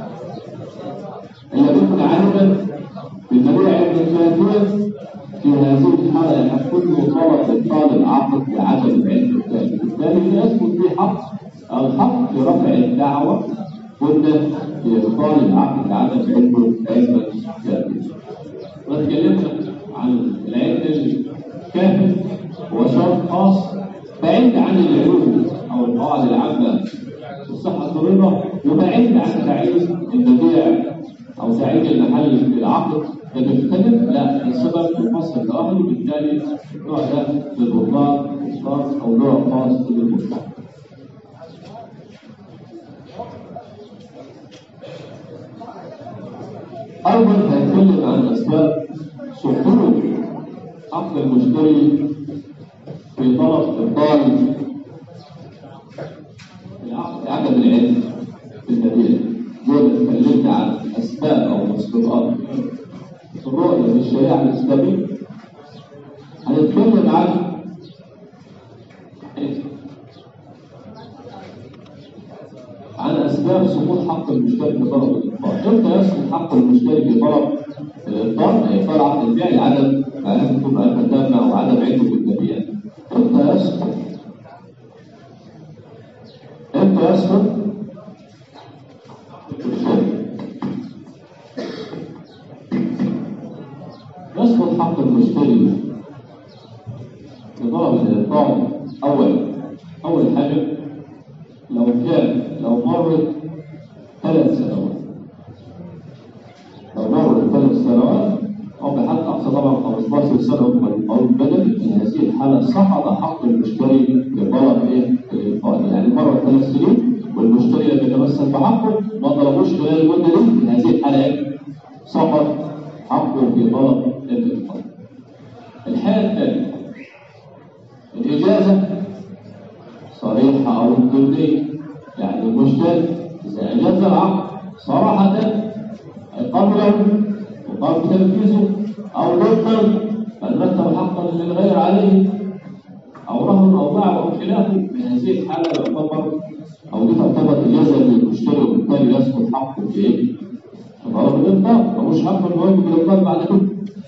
اللي بيكون عالما بالمبيع علم التأثير في هذه الحالة يكون مطالب إبطال العقد لعدم العلم الكافي بالتالي يثبت في حق الحق في رفع الدعوة قلنا في إبطال العقد لعدم علم علم كافي وتكلمنا عن العلم الكافي هو شرط خاص بعيد عن العلوم أو القواعد العامة في الصحة الضريبة وبعيد عن تعيين المبيع أو تعيين المحل في العقد ده بيختلف لا السبب في الفصل الظاهري بالتالي النوع ده للبطلان خاص او نوع خاص للبطلان ايضا هنتكلم عن اسباب سقوط حق المشتري في طلب ابطال العقد عدم العلم في المدينه زي ما اتكلمت عن اسباب او مسبقات الرؤية في الشريعة الإسلامية هنتكلم عن عن أسباب سقوط حق المشتري في طلب الإفطار، إمتى يسقط حق المشتري في طلب الإفطار؟ أي إفطار عقد البيع لعدم معرفته معرفة تامة أو عدم علمه بالمبيع. إمتى يسقط؟ إمتى يسقط؟ يسقط حق المشتري بطلب الإعطاء أولا أول حاجة لو كان لو مرت ثلاث سنوات لو مرت ثلاث سنوات أو بحد أقصى طبعا 15 سنة من القانون البدني في هذه الحالة سقط حق المشتري بطلب إيه؟ الإعطاء يعني مرت ثلاث سنين والمشتري لم يتمسك بحقه ما طلبوش خلال المدة دي في هذه الحالة إيه؟ سقط حقه في طلب الإفطار. الحالة الثانية الإجازة صريحة أو ضمنية يعني المشتري إذا أجاز العقد صراحة أي قبله وقبل تنفيذه أو ضدا بل رتب حقا للغير عليه أو رهن أو باع أو خلافه في هذه الحالة يعتبر أو دي تعتبر إجازة للمشتري وبالتالي يسقط حقه في إيه؟ في طلب الإنفاق ملوش حق إنه يجب الإنفاق بعد كده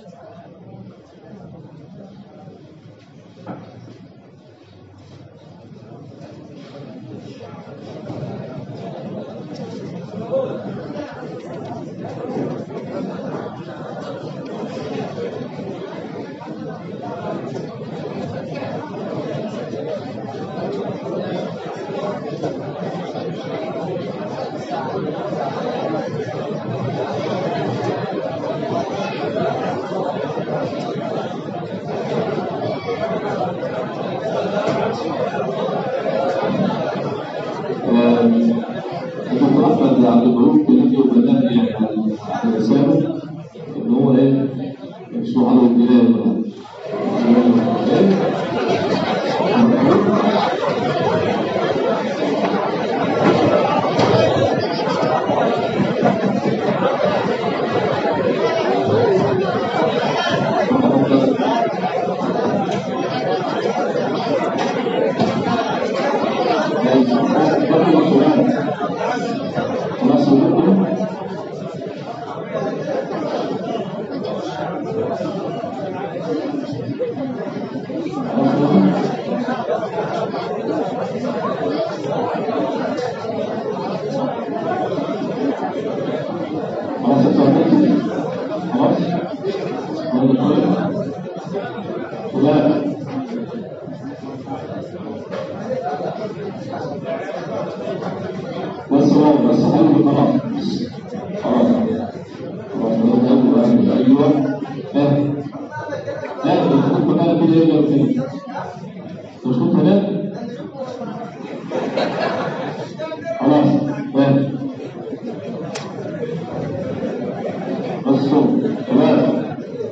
الدكتور احمد عبد الملوك الذي يبلغني يعني عن عن الرساله ان هو ايه مش محاضره الجنان خلاص وقتنا خلاص اتفضل خلاص لا بس هو بس حلو خلاص خلاص خلاص ايوه ايوه ها لا انت كنت بقى كده ايه لو كده مش كنت هناك خلاص ها بس هو تمام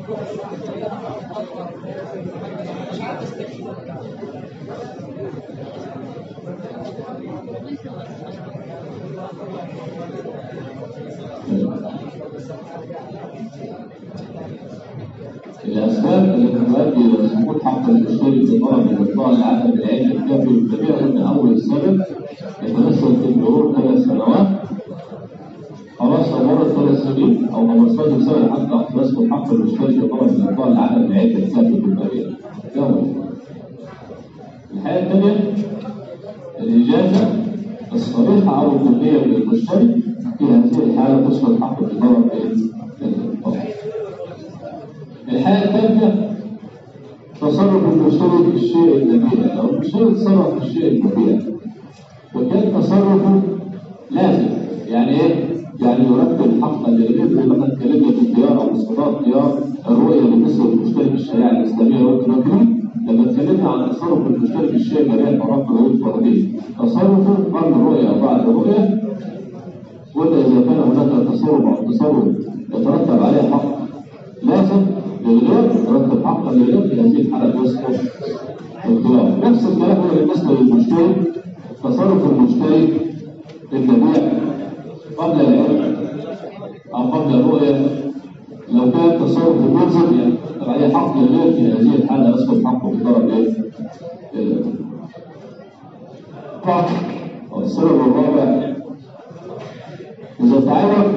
الأسباب التي تؤدي إلى سقوط حق المشتري في طلب الإبطاء لعدم العلم الكافي والكبير أن أول السبب يتمثل في مرور ثلاث سنوات خلاص لو مرت ثلاث سنين أو ما مرتش بسبب حتى أخذ يسقط حق المشتري في طلب الإبطاء لعدم العلم الكافي والكبير ده هو الحالة الثانية الإجازة الصريحة أو الكلية للمشتري في هذه الحالة تسقط حق الطلب الإبطاء الحالة الثالثة تصرف المشتري في الشيء النبيع لو المشتري تصرف في الشيء النبيع وكان تصرفه لازم يعني ايه؟ يعني يرتب حقا للغير زي ما احنا اتكلمنا في الخيار او استضاف خيار الرؤيه بالنسبه للمشتري في الشريعه الاسلاميه والتمكين لما اتكلمنا عن تصرف المشتري في الشيء النبيع فرق العود فرديه تصرفه قبل الرؤيه او بعد الرؤيه قلنا اذا كان هناك تصرف او تصرف يترتب عليه حق لازم للغير يرتب حقا للغير في هذه الحالة يسقط الخيار نفس الكلام هو بالنسبة للمشتري تصرف المشتري للبيع قبل العلم أو قبل الرؤية لو كان تصرف ملزم يعني يرتب عليه حق للغير في هذه الحالة يسقط حقه في طرف ايه؟ السبب الرابع إذا تعرف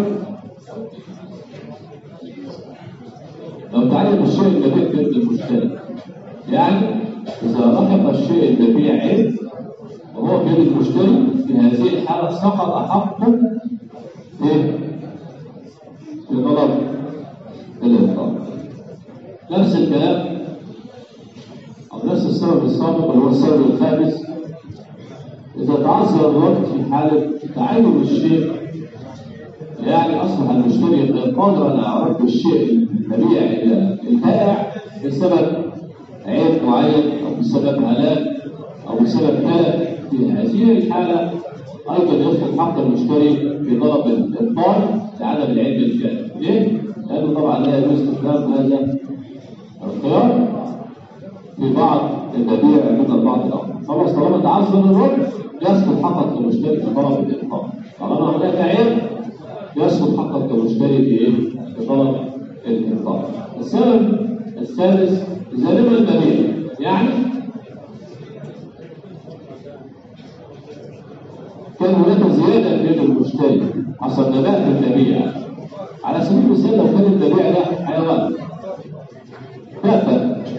لو تعلم الشيء النبيع ضد المشتري يعني إذا لحق الشيء النبيع عيب وهو بيد المشتري في هذه الحالة سقط حقه إيه؟ في طلب الإنفاق نفس الكلام أو نفس السبب السابق اللي هو السبب الخامس إذا تعذر الوقت في حالة تعين الشيء يعني أصبح المشتري قادرا على رد الشيء المبيع إلى البائع بسبب عيب معين أو بسبب هلاك أو بسبب تلف في هذه الحالة أيضا يسقط حق المشتري في طلب الإبطال لعدم العلم الكامل ليه؟ لأنه طبعا لا يجوز استخدام هذا الخيار في بعض المبيع من البعض الآخر خلاص طالما تعذر الرد يسقط حقك المشتري في طلب الإبطال طالما هناك عيب يسقط حقك كمشتري في ايه؟ في طلب الانفاق. السبب الثالث ظالم المبيع يعني كان هناك زياده في يد المشتري حصل نبات في المبيع على سبيل المثال لو كان المبيع ده حيوان كافه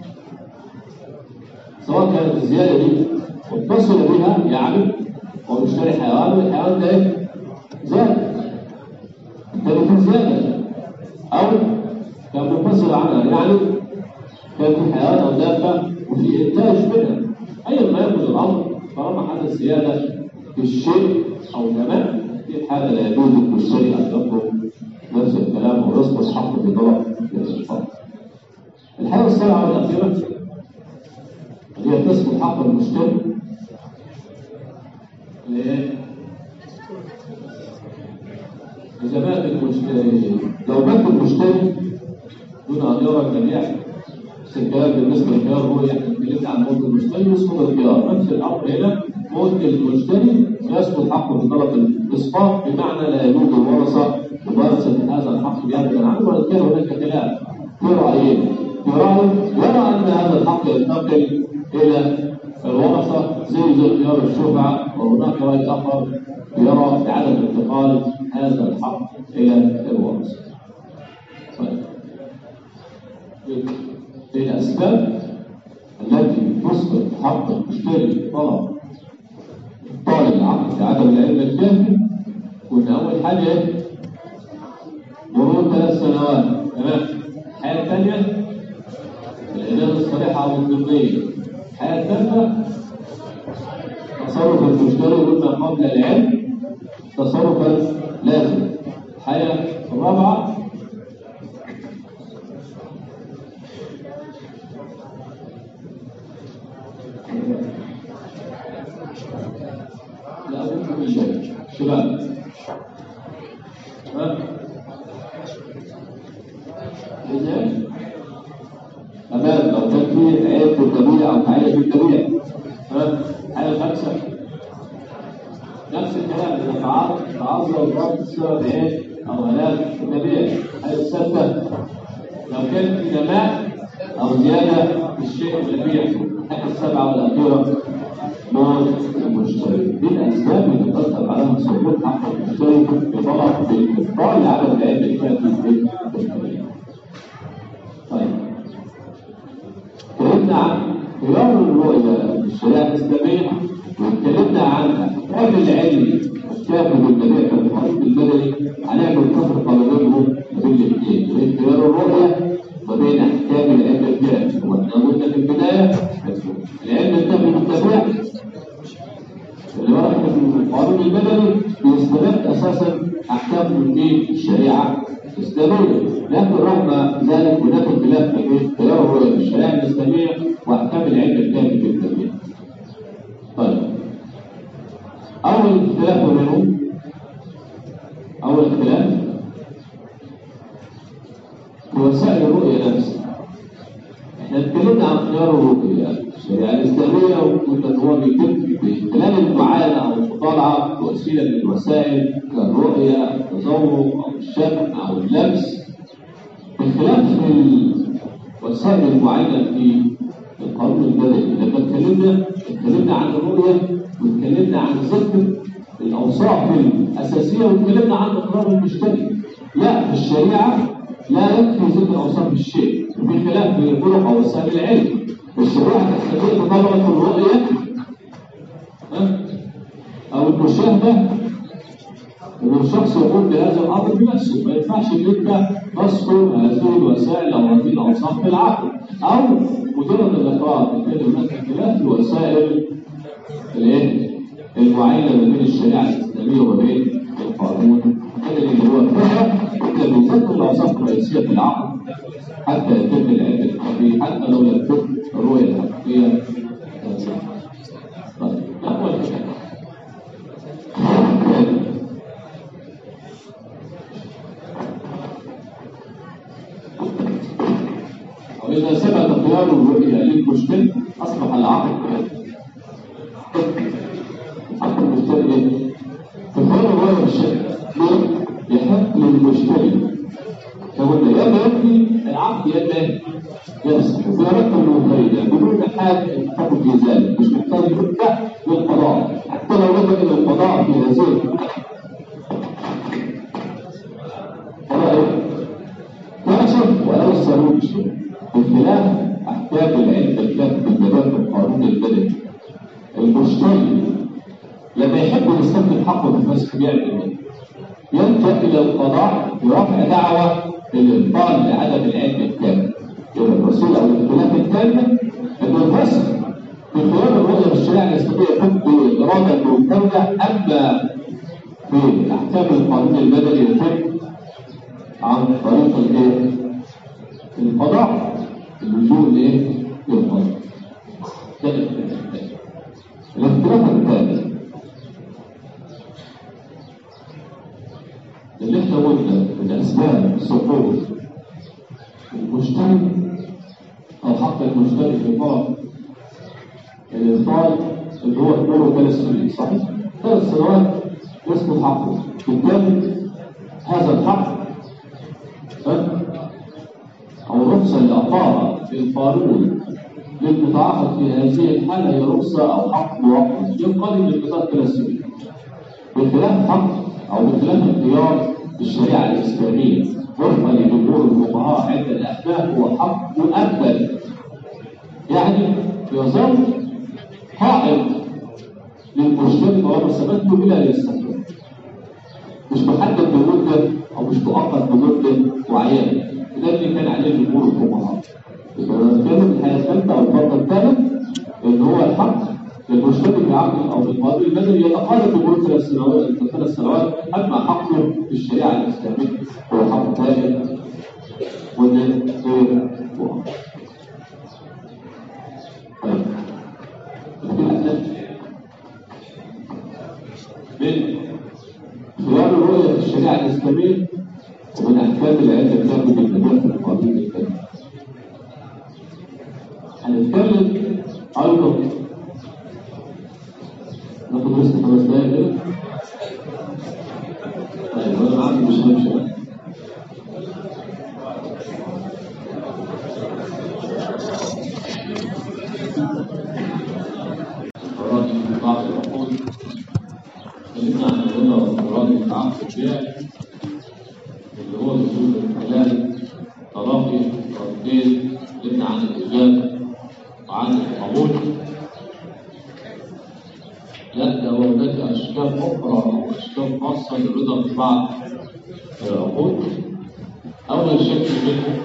سواء كانت الزياده دي متصل بها يعني هو بيشتري حيوان والحيوان ده ايه؟ زاد بالتالي في زياده او كان منفصل عنها يعني كان في حيوان او دابه وفي انتاج منها ايا ما يكن الامر طالما حدث زياده في الشيء او زمان في الحاله لا يجوز للمشتري ان يطلب نفس الكلام ويسقط حقه في طلب الانفاق. الحاله السابعه والاخيره اللي هي تسقط حق المشتري ليه؟ إذا مات المشتري لو مات المشتري دون أن يرى الجميع نفس الكلام بالنسبة للخيار هو يعني اتكلمنا عن موت المشتري يسقط الخيار نفس الأمر هنا موت المشتري يسقط حقه في طلب الإسقاط بمعنى لا يجوز الورثة ممارسة هذا الحق بأبدا عنه وإن كان هناك خلاف في رأيين في رأي يرى أن هذا الحق ينتقل إلى الورثة زي زي خيار الشفعة وهناك رأي آخر يرى بعدم انتقال هذا الحق إلى الورثة. طيب. الأسباب التي تسقط حق المشتري طلب طالب العقد بعدم العلم الكافي قلنا أول حاجة إيه؟ مرور ثلاث سنوات تمام الحاجة الثانية الإدانة الصريحة أو الضمنية الحاجة الثالثة تصرف المشتري قلنا قبل العلم تصرفا لازم الحاجة الرابعة لا أقول كل شيء شباب ها إذن أمام لو كان في عيب في الجميع أو حاجة في الجميع ها حاجة خمسة نفس الكلام إذا تعارض تعارض الربط السبب إيه أو هلاك في الجميع حاجة الستة لو كان في نماء أو زيادة في الشيء الجميع الحاجة السبعة والأخيرة موت المشتري دي الأسباب اللي تؤثر على سقوط حق المشتري بطلب بالإفضال لعدم العلم الكافي في المشتري طيب اتكلمنا عن خيار الرؤية في الشريعة الإسلامية واتكلمنا عن أحكام العلم الكافي بالبديع في القانون المدني هنعمل تفرقة ما بينهم بين الاثنين بين خيار الرؤية وبين أحكام العلم الكافي وإحنا قلنا في البداية العلم الكافي بالتبع اللي هو في القانون المدني بيستند أساسا أحكام من الشريعة الإسلامية لكن رغم ذلك هناك خلاف بين خيار الرؤية في الشريعة الإسلامية وأحكام العلم الكافي في التنمية. طيب أول اختلاف بينهم أول اختلاف في وسائل الرؤية نفسها. احنا اتكلمنا عن خيار الرؤية الشريعة الإسلامية وقلنا إن هو بيتم خلال المعاينة أو المطالعة وسيلة من الوسائل كالرؤية أو التذوق أو الشم أو اللمس بخلاف الوسائل المعينة في القانون المدني لما اتكلمنا اتكلمنا عن الرؤية واتكلمنا عن ذكر الأوصاف الأساسية واتكلمنا عن إقرار المشتري لا في الشريعة لا يكفي ذكر أوصاف الشيء بخلاف طرق أو وسائل العلم الشريعة تستطيع مطالبة الرؤية أو المشاهدة إن الشخص يقوم بهذا الأمر بنفسه ما ينفعش إن أنت تذكر هذه الوسائل أو هذه الأوصاف في العقل أو مجرد الإقرار لكن هناك اختلاف في وسائل الإيه؟ المعينة ما بين الشريعة الإسلامية وما بين القانون اللي هو الفقه إلا بيذكر الأوصاف الرئيسية في العقل حتى يتم العلم الحقيقي حتى لو لم تكن الرؤية الحقيقية طيب أول حاجة وإذا ثبت خيار الرؤيا للمشتري أصبح العقل حق المشتري في خيار الرؤية بالشركة ليه؟ يحق للمشتري فقلنا يا اما يكفي العقد يا اما يفسخ وفي رقم المنفرده بدون حاجه الحكم في ذلك مش محتاج يرجع للقضاء حتى لو لجأ الى القضاء في هذه رأيك كاشف ولو الصاروخ بخلاف احكام العلم الكتب بالمدار القانون المدني المشتري لما يحب يستخدم حقه في الفسخ بيعمل ايه؟ يلجا الى القضاء برفع دعوى بالابطال لعدم العلم الكامل يبقى الرسول او الاختلاف التام انه الفسخ في خلال الرؤيه الشريعه يستطيع يكون باراده ممتازه اما في احكام القانون المدني يتم عن طريق الايه؟ القضاء اللجوء لايه؟ للقضاء ده الاختلاف الثاني الاختلاف الثالث اللي احنا قلنا من اسباب سقوط المجتمع او حق المجتمع في طرف الإبطال اللي هو عمره ثلاث سنين صحيح؟ ثلاث سنوات يسقط حقه بالتالي هذا الحق ها؟ أو الرخصة اللي أقامها في القانون للمتعاقد في هذه الحالة هي رخصة أو حق مؤقت ينقضي بانقضاء ثلاث سنين بخلاف حق أو بخلاف اختيار الشريعة الإسلامية وفقا لجمهور الفقهاء عند الأحناف هو حق مؤبد يعني يظل قائم للمجتمع طالما ثبت له بلا ان يستمر مش محدد بمده او مش مؤقت بمده معينه ده اللي كان عليه جمهور الفقهاء يبقى نتكلم في الحياه الثالثه او الفرق الثالث ان هو الحق للمجتمع بعقل او بالقانون المدني يتقارب بمرور ثلاث سنوات ثلاث سنوات اما حقه في الشريعه الاسلاميه هو حق ثابت وده غير مؤقت طيب من خلال الرؤية في الشريعة الإسلامية ومن أحكام العلم التي بالنبوة في القانون الإسلامي. هنتكلم أيضا ناخد بس خمس دقايق كده. طيب أنا معاك مش همشي بقى. أراضي في بعض العقود اتكلمنا عن موضوع أراضي التعاقد البيع اللي هو دخول الحلال تراخي ردين اتكلمنا عن الإجابة وعن القبول لا ده هو هناك أشكال أخرى أو أشكال خاصة للرضا في بعض العقود أول شكل منه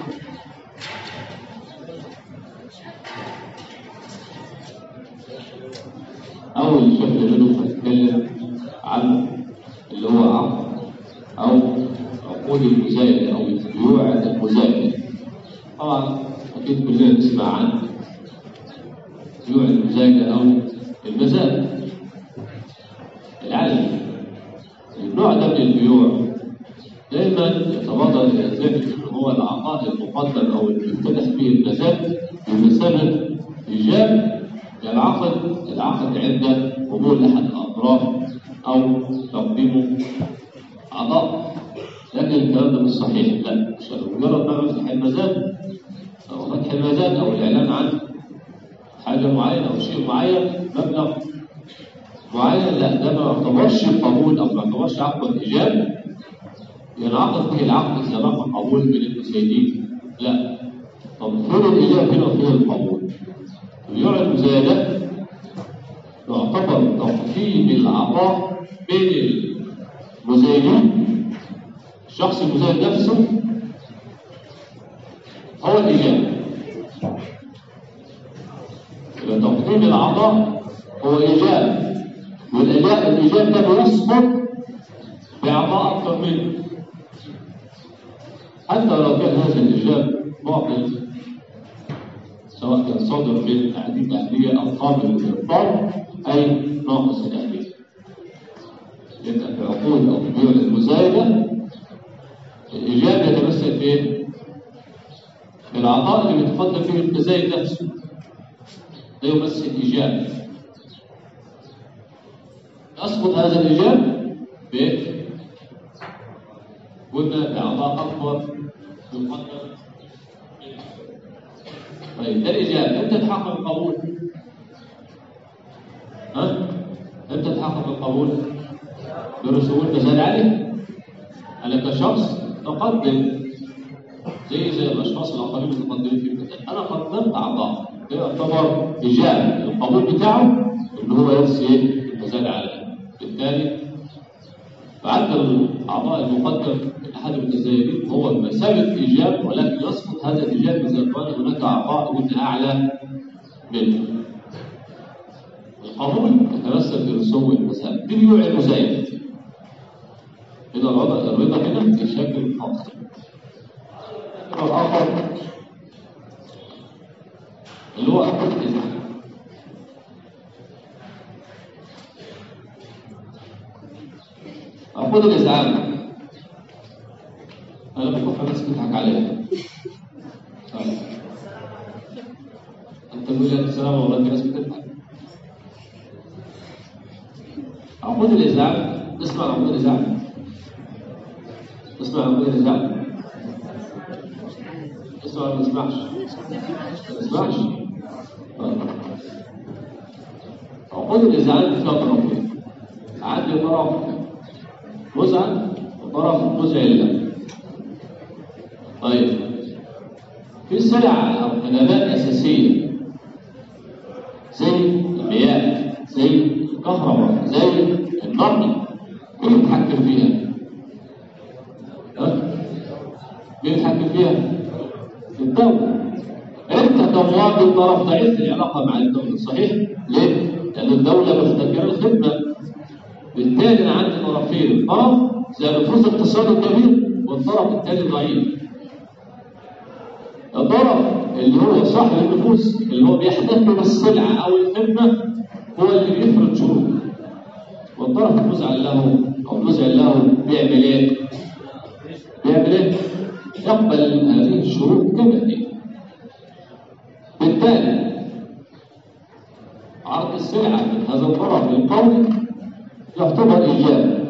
أول شكل منه هنتكلم عنه اللي هو عقد أو عقود المزايدة أو البيوع المزايدة طبعا أكيد كلنا نسمع عن بيوع المزايدة أو المزاد العالمي النوع ده من البيوع دائما يتبادر إلى الذهن إن هو العقار المقدم أو اللي يفتتح به المزاد بمثابة إيجاب العقد العقد عند قبول أحد الأطراف أو تقديمه عطاء لكن الكلام ده مش صحيح لا مش مجرد ما فتح المزاد أو فتح المزاد أو الإعلان عن حاجة معينة أو شيء معين مبلغ معين لا ده ما يعتبرش قبول أو ما يعتبرش عقد إيجاب ينعقد به العقد إذا ما كان قبول من المسيدين لا طب فين الإيجاب هنا وفين القبول؟ بيوع المزايدة يعتبر تقديم العطاء بين المزايدين الشخص المزايد نفسه هو الإجابة يبقى تقديم العطاء هو إيجاب والإجابة الإيجاب ده بيسقط بإعطاء أكثر منه حتى لو كان هذا الإيجاب معطي سواء كان صادر من تعديل أهلية أو قابل للإبطال أي ناقص الأهلية. يبقى في عقود أو في بيوع المزايدة الإيجاب يتمثل في العطاء اللي بيتقدم فيه المزايد نفسه. ده يمثل إيجاب. يسقط هذا الإيجاب ب قلنا بأعضاء أكبر يقدر طيب ده الإجابة أنت تحقق القبول ها؟ أنت تحقق القبول برسوم المزاد عليه أنا كشخص أقدم زي زي الأشخاص الآخرين المتقدمين في المثال أنا قدمت أعضاء ده يعتبر إجابة القبول بتاعه إن هو يرسي المزاد عليه بالتالي فعدل الأعضاء المقدم من أحد المتزايدين هو بمثابة إيجاب ولكن يسقط هذا الإيجاب إذا كان هناك أعضاء من أعلى منه. القانون يتمثل في رسوم المسائل باليوع المزايد. إذا الرضا الرضا هنا بشكل خاص. الآخر اللي هو أخذ الإزاحة. خد الإزعاج أنا بشوف الناس بتضحك عليها طيب. أنت تقول لي السلام والله في ناس بتضحك عقود الإزعاج تسمع عقود الإزعاج تسمع عقود الإزعاج تسمع ولا ما تسمعش؟ ما تسمعش؟ طيب. عقود الإزعاج فيها طرفين عندي طرف مزعج وطرف مزعل طيب في سلع او خدمات اساسيه زي المياه زي الكهرباء زي النقل مين يتحكم فيها؟ ها؟ مين يتحكم فيها؟ الدولة انت كمواطن طرف ضعيف في العلاقه مع الدوله صحيح؟ ليه؟ لان الدوله محتكره الخدمه بالتالي انا عندي طرفين طرف زي نفوذ اقتصادي كبير والطرف الثاني ضعيف الطرف اللي هو صاحب النفوذ اللي هو بيحتكر السلعه او الخدمه هو اللي بيفرض شروط والطرف المزعل له او المزعل له بيعمل ايه؟ بيعمل ايه؟ يقبل هذه الشروط كما هي بالتالي عرض السلعه من هذا الطرف القوي يعتبر إيجاب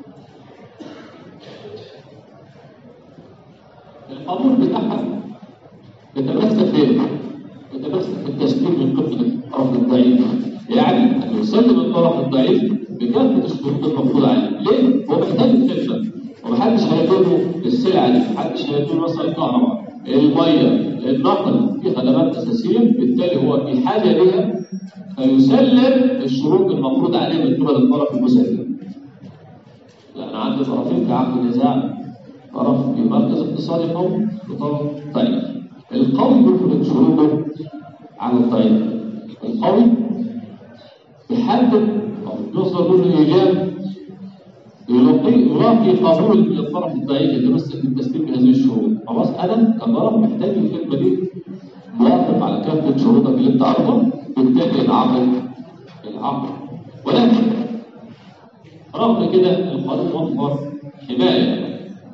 القانون بتاعها يتمثل في يتمثل في التسليم من قبل الطرف الضعيف يعني أن يسلم الطرف الضعيف بكافة الشروط المفروضة عليه ليه؟ هو محتاج الخدمة ومحدش هيدونه السلعة دي محدش هيدونه مثلا الكهرباء المية النقل في خدمات أساسية بالتالي هو في حاجة ليها فيسلم الشروط المفروض عليه من قبل الطرف المسلم. يعني عندي طرفين في عقد النزاع طرف في مركز اقتصادي قوي وطرف ضعيف. القوي يفرض شروطه على الضعيف. القوي يحدد او يصدر منه ايجاب يلاقي يلاقي قبول من الطرف الضعيف يتمسك بالتسليم بهذه الشروط. خلاص انا كطرف محتاج الخدمه دي موافق على كافه شروطك اللي انت عرضها بالتالي العقد العقد ولكن رغم كده القانون وفر حمايه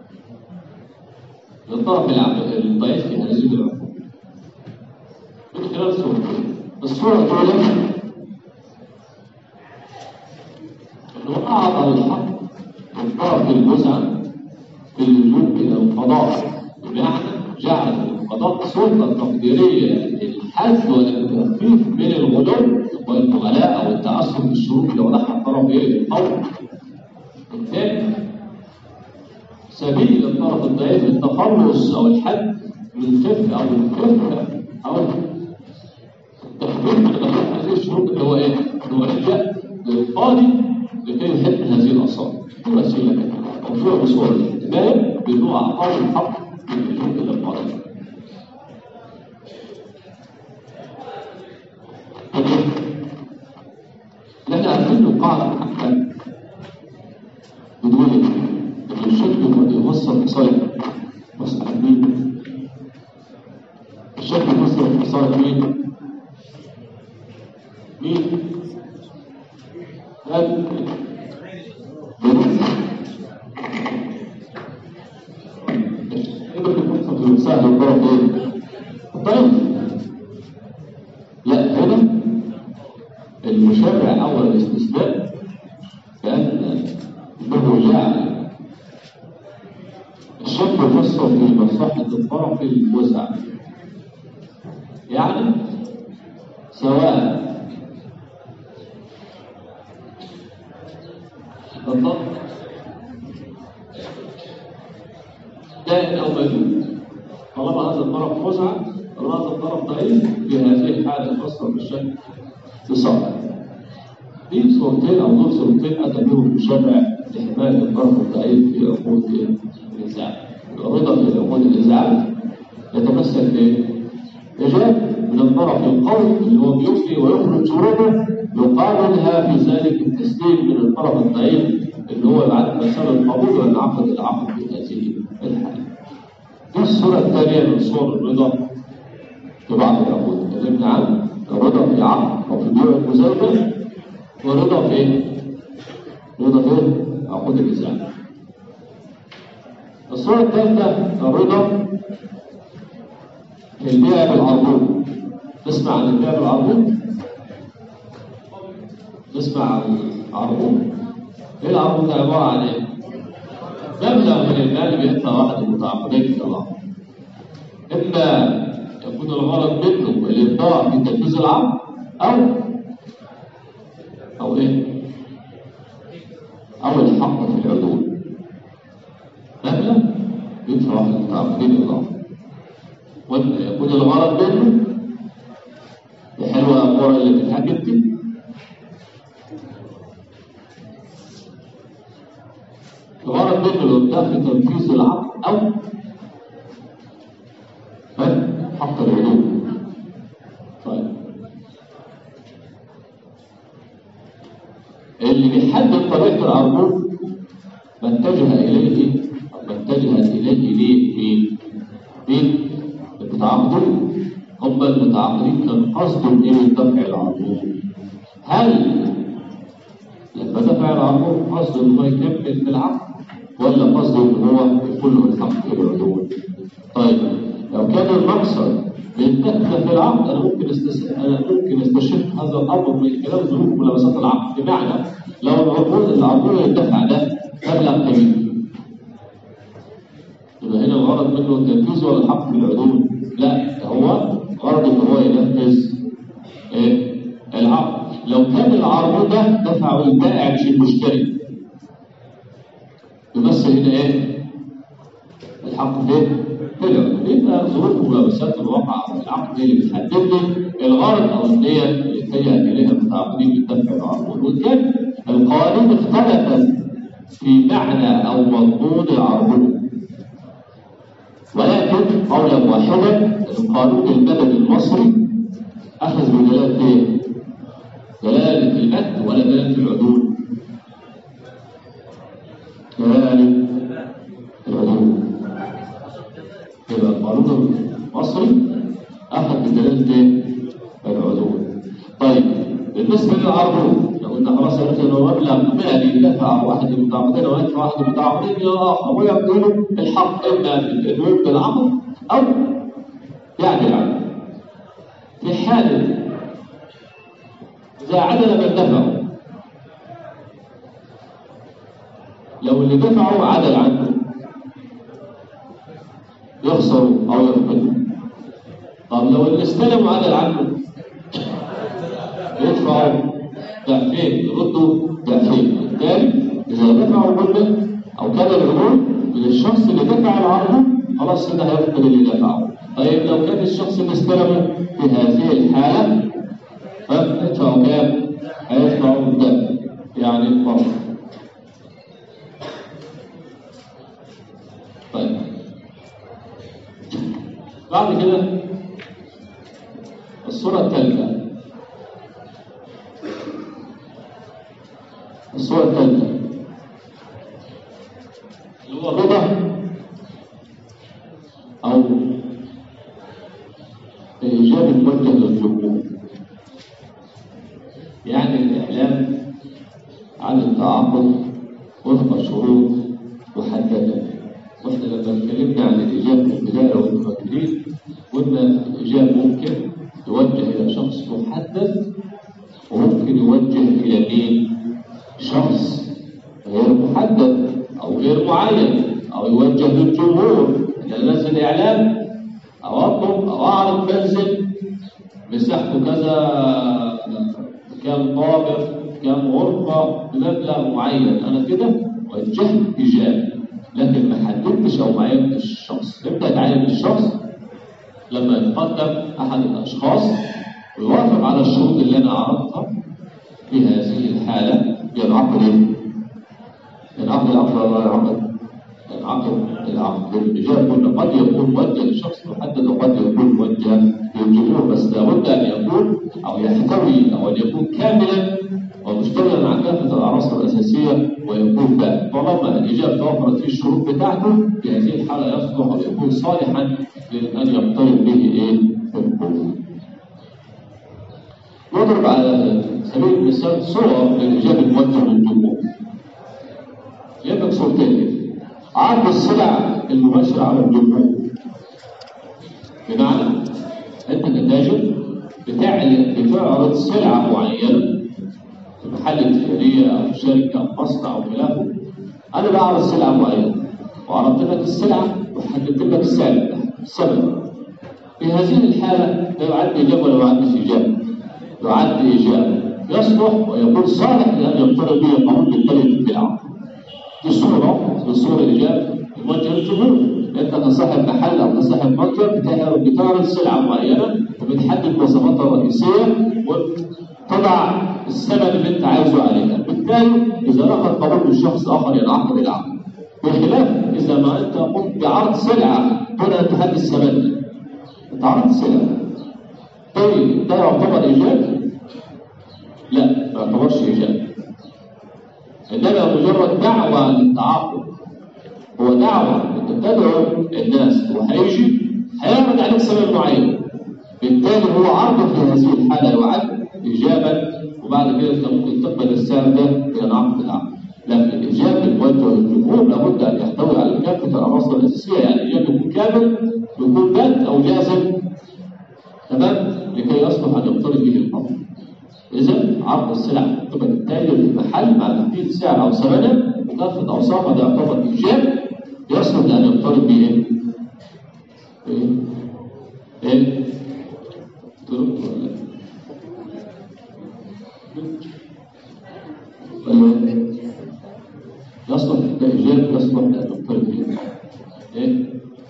للطرف العقد الضعيف في هذه العقود من خلال صورتين الصوره الاولى انه اعطى الحق للطرف المزعج باللجوء الى القضاء بمعنى جعل القضاء سلطه تقديريه للحد والتخفيف من الغلو والمغلاء او التاثر بالشروط اللي وضعها الطرف ايه القوي. الثاني سبيل الطرف الضعيف التخلص او الحد من خف او الخفه او التخفيف من هذه الشروط اللي هو ايه؟ هو يلجا للقاضي لكي يحل هذه الاصابع. دي وسيله كده او صوره بصور الاحتمال بانه اعطاه الحق باللجوء الى القاضي. لأن عارفين القاعدة حتى بتقول إن الشك يوصل مصايب مصلحة مين؟ الشك يوصل مصايب مين؟ مين؟ قال سهل الضرب ايه؟ الطيب لا هنا المشرع أول الاستثناء كأن له طالما هذا الطرف فزع طالما هذا الطرف ضعيف في هذه الحالة الخاصة بالشك بصالح دي صورتين أو دول صورتين أتى بهم الشرع لحماية الطرف الضعيف في عقود النزاع الرضا في عقود النزاع يتمثل في إيجاب من الطرف القوي اللي هو بيفلي ويخرج شروطه يقابلها في ذلك التسليم من الطرف الضعيف اللي هو بعد مسار القبول والعقد العقد في هذه الحالة. دي الصورة الثانية من صور الرضا في بعض العقود تكلمنا عن الرضا في عقد أو في بيوع المزايدة ورضا في رضا في عقود النزاع. الصورة الثالثة الرضا في البيع بالعربون تسمع عن البيع بالعربون؟ تسمع عن العربون؟ ايه العربون ده عبارة عن ايه؟ مبلغ من المال بيدفع واحد المتعاقدين طبعا اما يكون الغرض منه الابداع في تنفيذ العقد او او ايه؟ او الحق في العدول مبلغ يدفع واحد المتعاقدين اضافه وإما يكون الغرض منه الحلوة الأمور اللي بتتحكم دي الغرض منه الإبداع في تنفيذ العقد أو حق العلوم طيب اللي بيحدد طريقة العربون ما اتجه إليه أو ما اتجه إليه ليه مين؟ مين؟ المتعاقدين هم المتعاقدين كان قصدهم ايه من دفع العربون هل لما دفع العربون قصده ان هو يكمل في العقد ولا قصده ان هو يكون له الحق في العدول طيب لو كان المقصد للدخل في العقد انا ممكن استس... انا ممكن استشف هذا الامر من خلال ظروف ملابسات العقد بمعنى لو العقود العربون الدفع ده مبلغ كبير يبقى هنا الغرض منه التنفيذ ولا الحق في العدول؟ لا هو غرضه ان هو ينفذ ايه؟ العقد لو كان العرض ده دفعه البائع مش المشتري يمثل هنا ايه؟ الحق فين؟ في العقد يبقى ظروف وملابسات الواقع او العقد هي اللي بتحدد لي الغرض او النيه اللي اتجه اليها المتعاقدين بدفع العرض وان كان القوانين اختلفت في معنى او مضمون العرض ولكن قولا واحدا القانون المدني المصري اخذ بدلاله ايه؟ دلاله المد ولا دلاله العدول؟ دلاله العدول يبقى القانون المصري اخذ بدلاله ايه؟ العدول طيب بالنسبه للعرضون لو قلنا خلاص عرفت انه مبلغ مالي دفع واحد المتعاقدين ويدفع واحد المتعاقدين الى اخر ويقول الحق اما انه يبقى العقد او يعدل عنه في حال اذا عدل من دفعه لو اللي دفعه عدل عنه يخسر او يفقده طب لو اللي استلم عدل عنه يدفع ضعفين يردوا ضعفين بالتالي اذا دفعوا مبلغ او كان العمول من الشخص اللي دفع العرض خلاص كده هيفقد اللي دفعه طيب لو كان الشخص اللي استلمه في هذه الحاله هيدفعوا كام؟ هيدفعوا الضعف يعني الفرق طيب بعد كده الصورة الثالثة الصورة الثالثة اللي هو الرضا أو الإيجاب الموجه للجمهور يعني الإعلام عن التعاقد وفق شروط محددة واحنا لما اتكلمنا عن الإيجاب في البداية لو انتم فاكرين قلنا الإيجاب ممكن يوجه إلى شخص محدد وممكن يوجه إلى مين؟ شخص غير محدد أو غير معين أو يوجه للجمهور إذا نزل إعلام أو أطلب أو أعرض منزل مساحته كذا كام طابق كام غرفة بمبلغ معين أنا كده وجهت إيجاب لكن ما حددتش أو ما عينتش الشخص إمتى أتعين الشخص؟ لما يتقدم أحد الأشخاص ويوافق على الشروط اللي أنا عرضتها في هذه الحالة ينعقد إيه؟ ينعقد العقد ولا ينعقد؟ ينعقد العقد الإجابة قلنا قد يكون موجه لشخص محدد وقد يكون موجه للجمهور بس لابد أن يكون أو يحتوي أو أن يكون كاملا ومشتملا مع كافة العناصر الأساسية ويكون بقى طالما الإجابة توفرت فيه الشروط بتاعته في هذه الحالة يصلح أو يكون صالحا لأن يقترب به إيه؟ القوة. نضرب على سبيل المثال صور للإجابة الموجهة للجمهور. يبقى صورتين كده. عرض السلع المباشرة على الجمهور. بمعنى أنت كتاجر بتعلن بتعرض سلعة معينة في محل تجارية أو شركة أو مصنع أو خلافه أنا بعرض سلعة معينة وعرضت لك السلعة وحددت لك السعر بتاعها الثمن في هذه الحالة لا يعد إجابة ولا يعد إجابة يعد إجابة يصلح ويكون صالح لأن يقترب به قانون بالتالي في العقد دي صورة من صور الإجابة الموجهة للجمهور أنت كصاحب محل أو كصاحب متجر بتعرض سلعة معينة وبتحدد مواصفاتها الرئيسية وتضع الثمن اللي أنت عايزه عليها بالتالي إذا رفض قبول الشخص آخر ينعقد العقد بخلاف إذا ما أنت قمت بعرض سلعة دون أن تحدد ثمنها أنت عرضت سلعة طيب ده يعتبر إيجاب؟ لا ما يعتبرش إيجاب إنما مجرد دعوة للتعاقد هو دعوة أنت تدعو الناس وهيجي هيعرض عليك سبب معين بالتالي هو عرض في هذه الحالة يعد إجابة وبعد كده أنت ممكن تقبل السعر ده بينعقد العقد لكن الإجابة الموجهة للجمهور لابد أن يحتوي على كافة العناصر الأساسية يعني الإجابة يكون كامل يكون بات أو جازم تمام لكي يصلح أن يقترب به الأمر إذا عرض السلع قبل التاجر في المحل مع تحديد سعر أو ثمنه وكافة أوصافها ده يعتبر إيجاب يصلح لأن يقترب به إيه؟ إيه؟ إيه؟ ترد ولا ولا إيه؟ يصلح كإيجاب يصلح لأن يقترب به إيه؟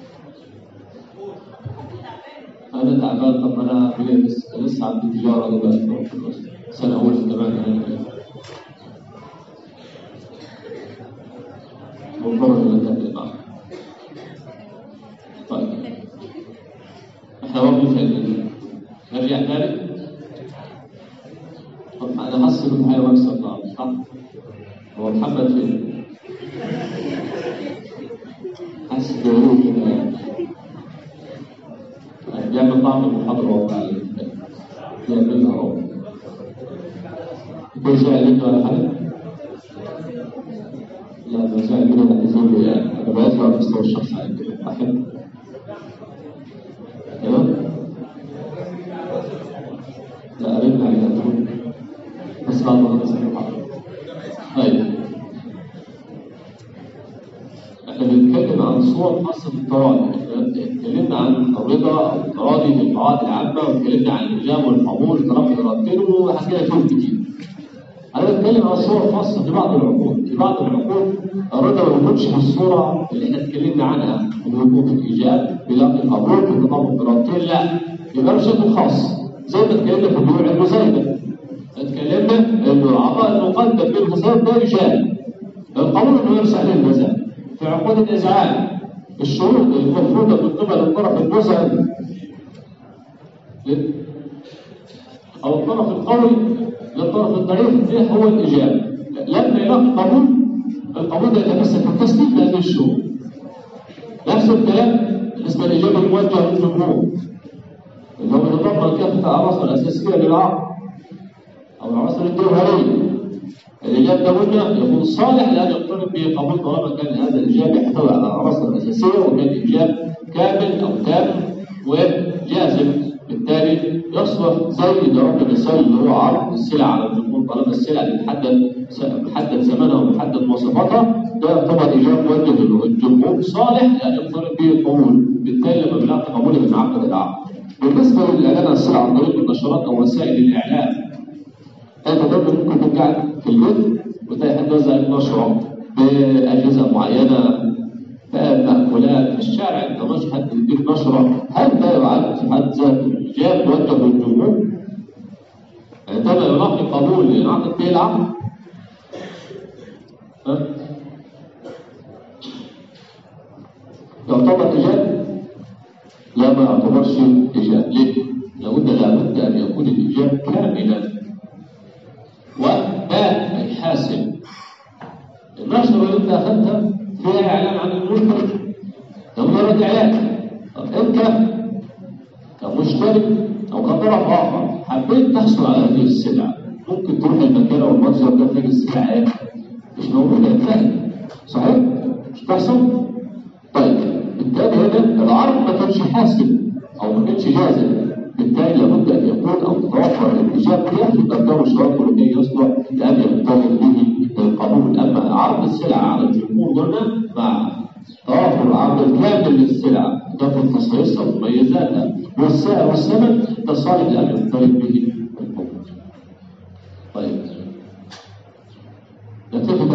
أنا تعبان طب أنا في لسه لسه عندي تجارة دلوقتي سنة أولى في الجامعة الأمريكية مضطر إلى التأكيد معه طيب إحنا برضه في نرجع تاني طب أنا حاسس إنه هي مكسب النهارده صح؟ هو محمد فين؟ حاسس بهدوء كده يعني بيعمل طعم المحاضرة وبتاع بيعملها هو كل شيء عليك ولا حاجة؟ لا ده شيء كده هتزول لي يعني أنا بقيت على مستوى الشخص عندي أحب تمام؟ لا قريبنا عليها تقول بس بعد ما نخلص المحاضرة طيب احنا بنتكلم عن صور خاصة بالتراضي اتكلمنا عن الرضا او التراضي في القواعد العامة واتكلمنا عن الالزام والقبول ترقي ارادتين وحكينا فيهم كتير. انا بتكلم عن صور خاصة في بعض العقود، في بعض العقود الرضا ما بيكونش بالصورة اللي احنا اتكلمنا عنها انه يكون في الايجاب بلاقي القبول في تطابق ارادتين لا يبقى بشكل خاص زي ما اتكلمنا في البيوع المزايدة. اتكلمنا انه العطاء المقدم بالمزايد ده ايجاب. القانون انه يرسى عليه المزايد. في عقود الإزعاج الشروط المفروضة من قبل الطرف المزعج أو الطرف القوي للطرف الضعيف ده هو الإجابة لما يلاقي قبول القبول ده يتمسك بالتسليم بهذه الشروط نفس الكلام بالنسبة للإجابة الموجهة للجمهور اللي هو يطبق كافة العناصر الأساسية للعقد أو العناصر الجوهرية الإجابة ده قلنا يكون صالح لأن يقترب به قبول طالما كان هذا الإجابة يحتوي على العناصر الأساسية وكان إجابة كامل أو تام وجازم بالتالي يصلح زي ضرب المثال اللي هو عرض السلع على الجمهور طالما السلع اللي محدد محدد ثمنها ومحدد مواصفاتها ده يعتبر إجابة موجه للجمهور صالح لأن يقترب به قبول بالتالي لما بنعطي قبول بنعقد العقد بالنسبة للإعلان عن السلع عن طريق النشرات أو وسائل الإعلام انت برضه ممكن تكون قاعد في البيت وتلاقي حد وزع لك نشره باجهزه معينه مأكولات في الشارع انت ماشي حد يديك نشرة هل ده يعد في حد ذاته إيجاب وجه الجمهور؟ عندما يلاقي قبول ينعقد به العقد ها؟ يعتبر إيجاب؟ لا ما يعتبرش إيجاب ليه؟ لابد لابد أن يكون الإيجاب كاملا وباء أي حاسم النشرة اللي أنت أخذتها فيها إعلان عن المنتج ده مجرد إعلان طب أنت كمشتري أو كطرف آخر حبيت تحصل على هذه السلعة ممكن تروح المكان أو المتجر ده تلاقي السلعة إيه؟ مش موجودة انتهت صحيح؟ مش تحصل؟ طيب بالتالي هنا العرض ما كانش حاسم أو ما كانش جازم بالتالي لابد أن يكون أو تتوفر الإجابة ياخد أركان الشرط لكي يصلح لأن يرتبط به القبول أما عرض السلعة على الجمهور قلنا مع توافر العرض الكامل للسلعة تفرض خصائصها ومميزاتها والسعر والثمن ده صالح لأن يرتبط به القبول طيب نتفق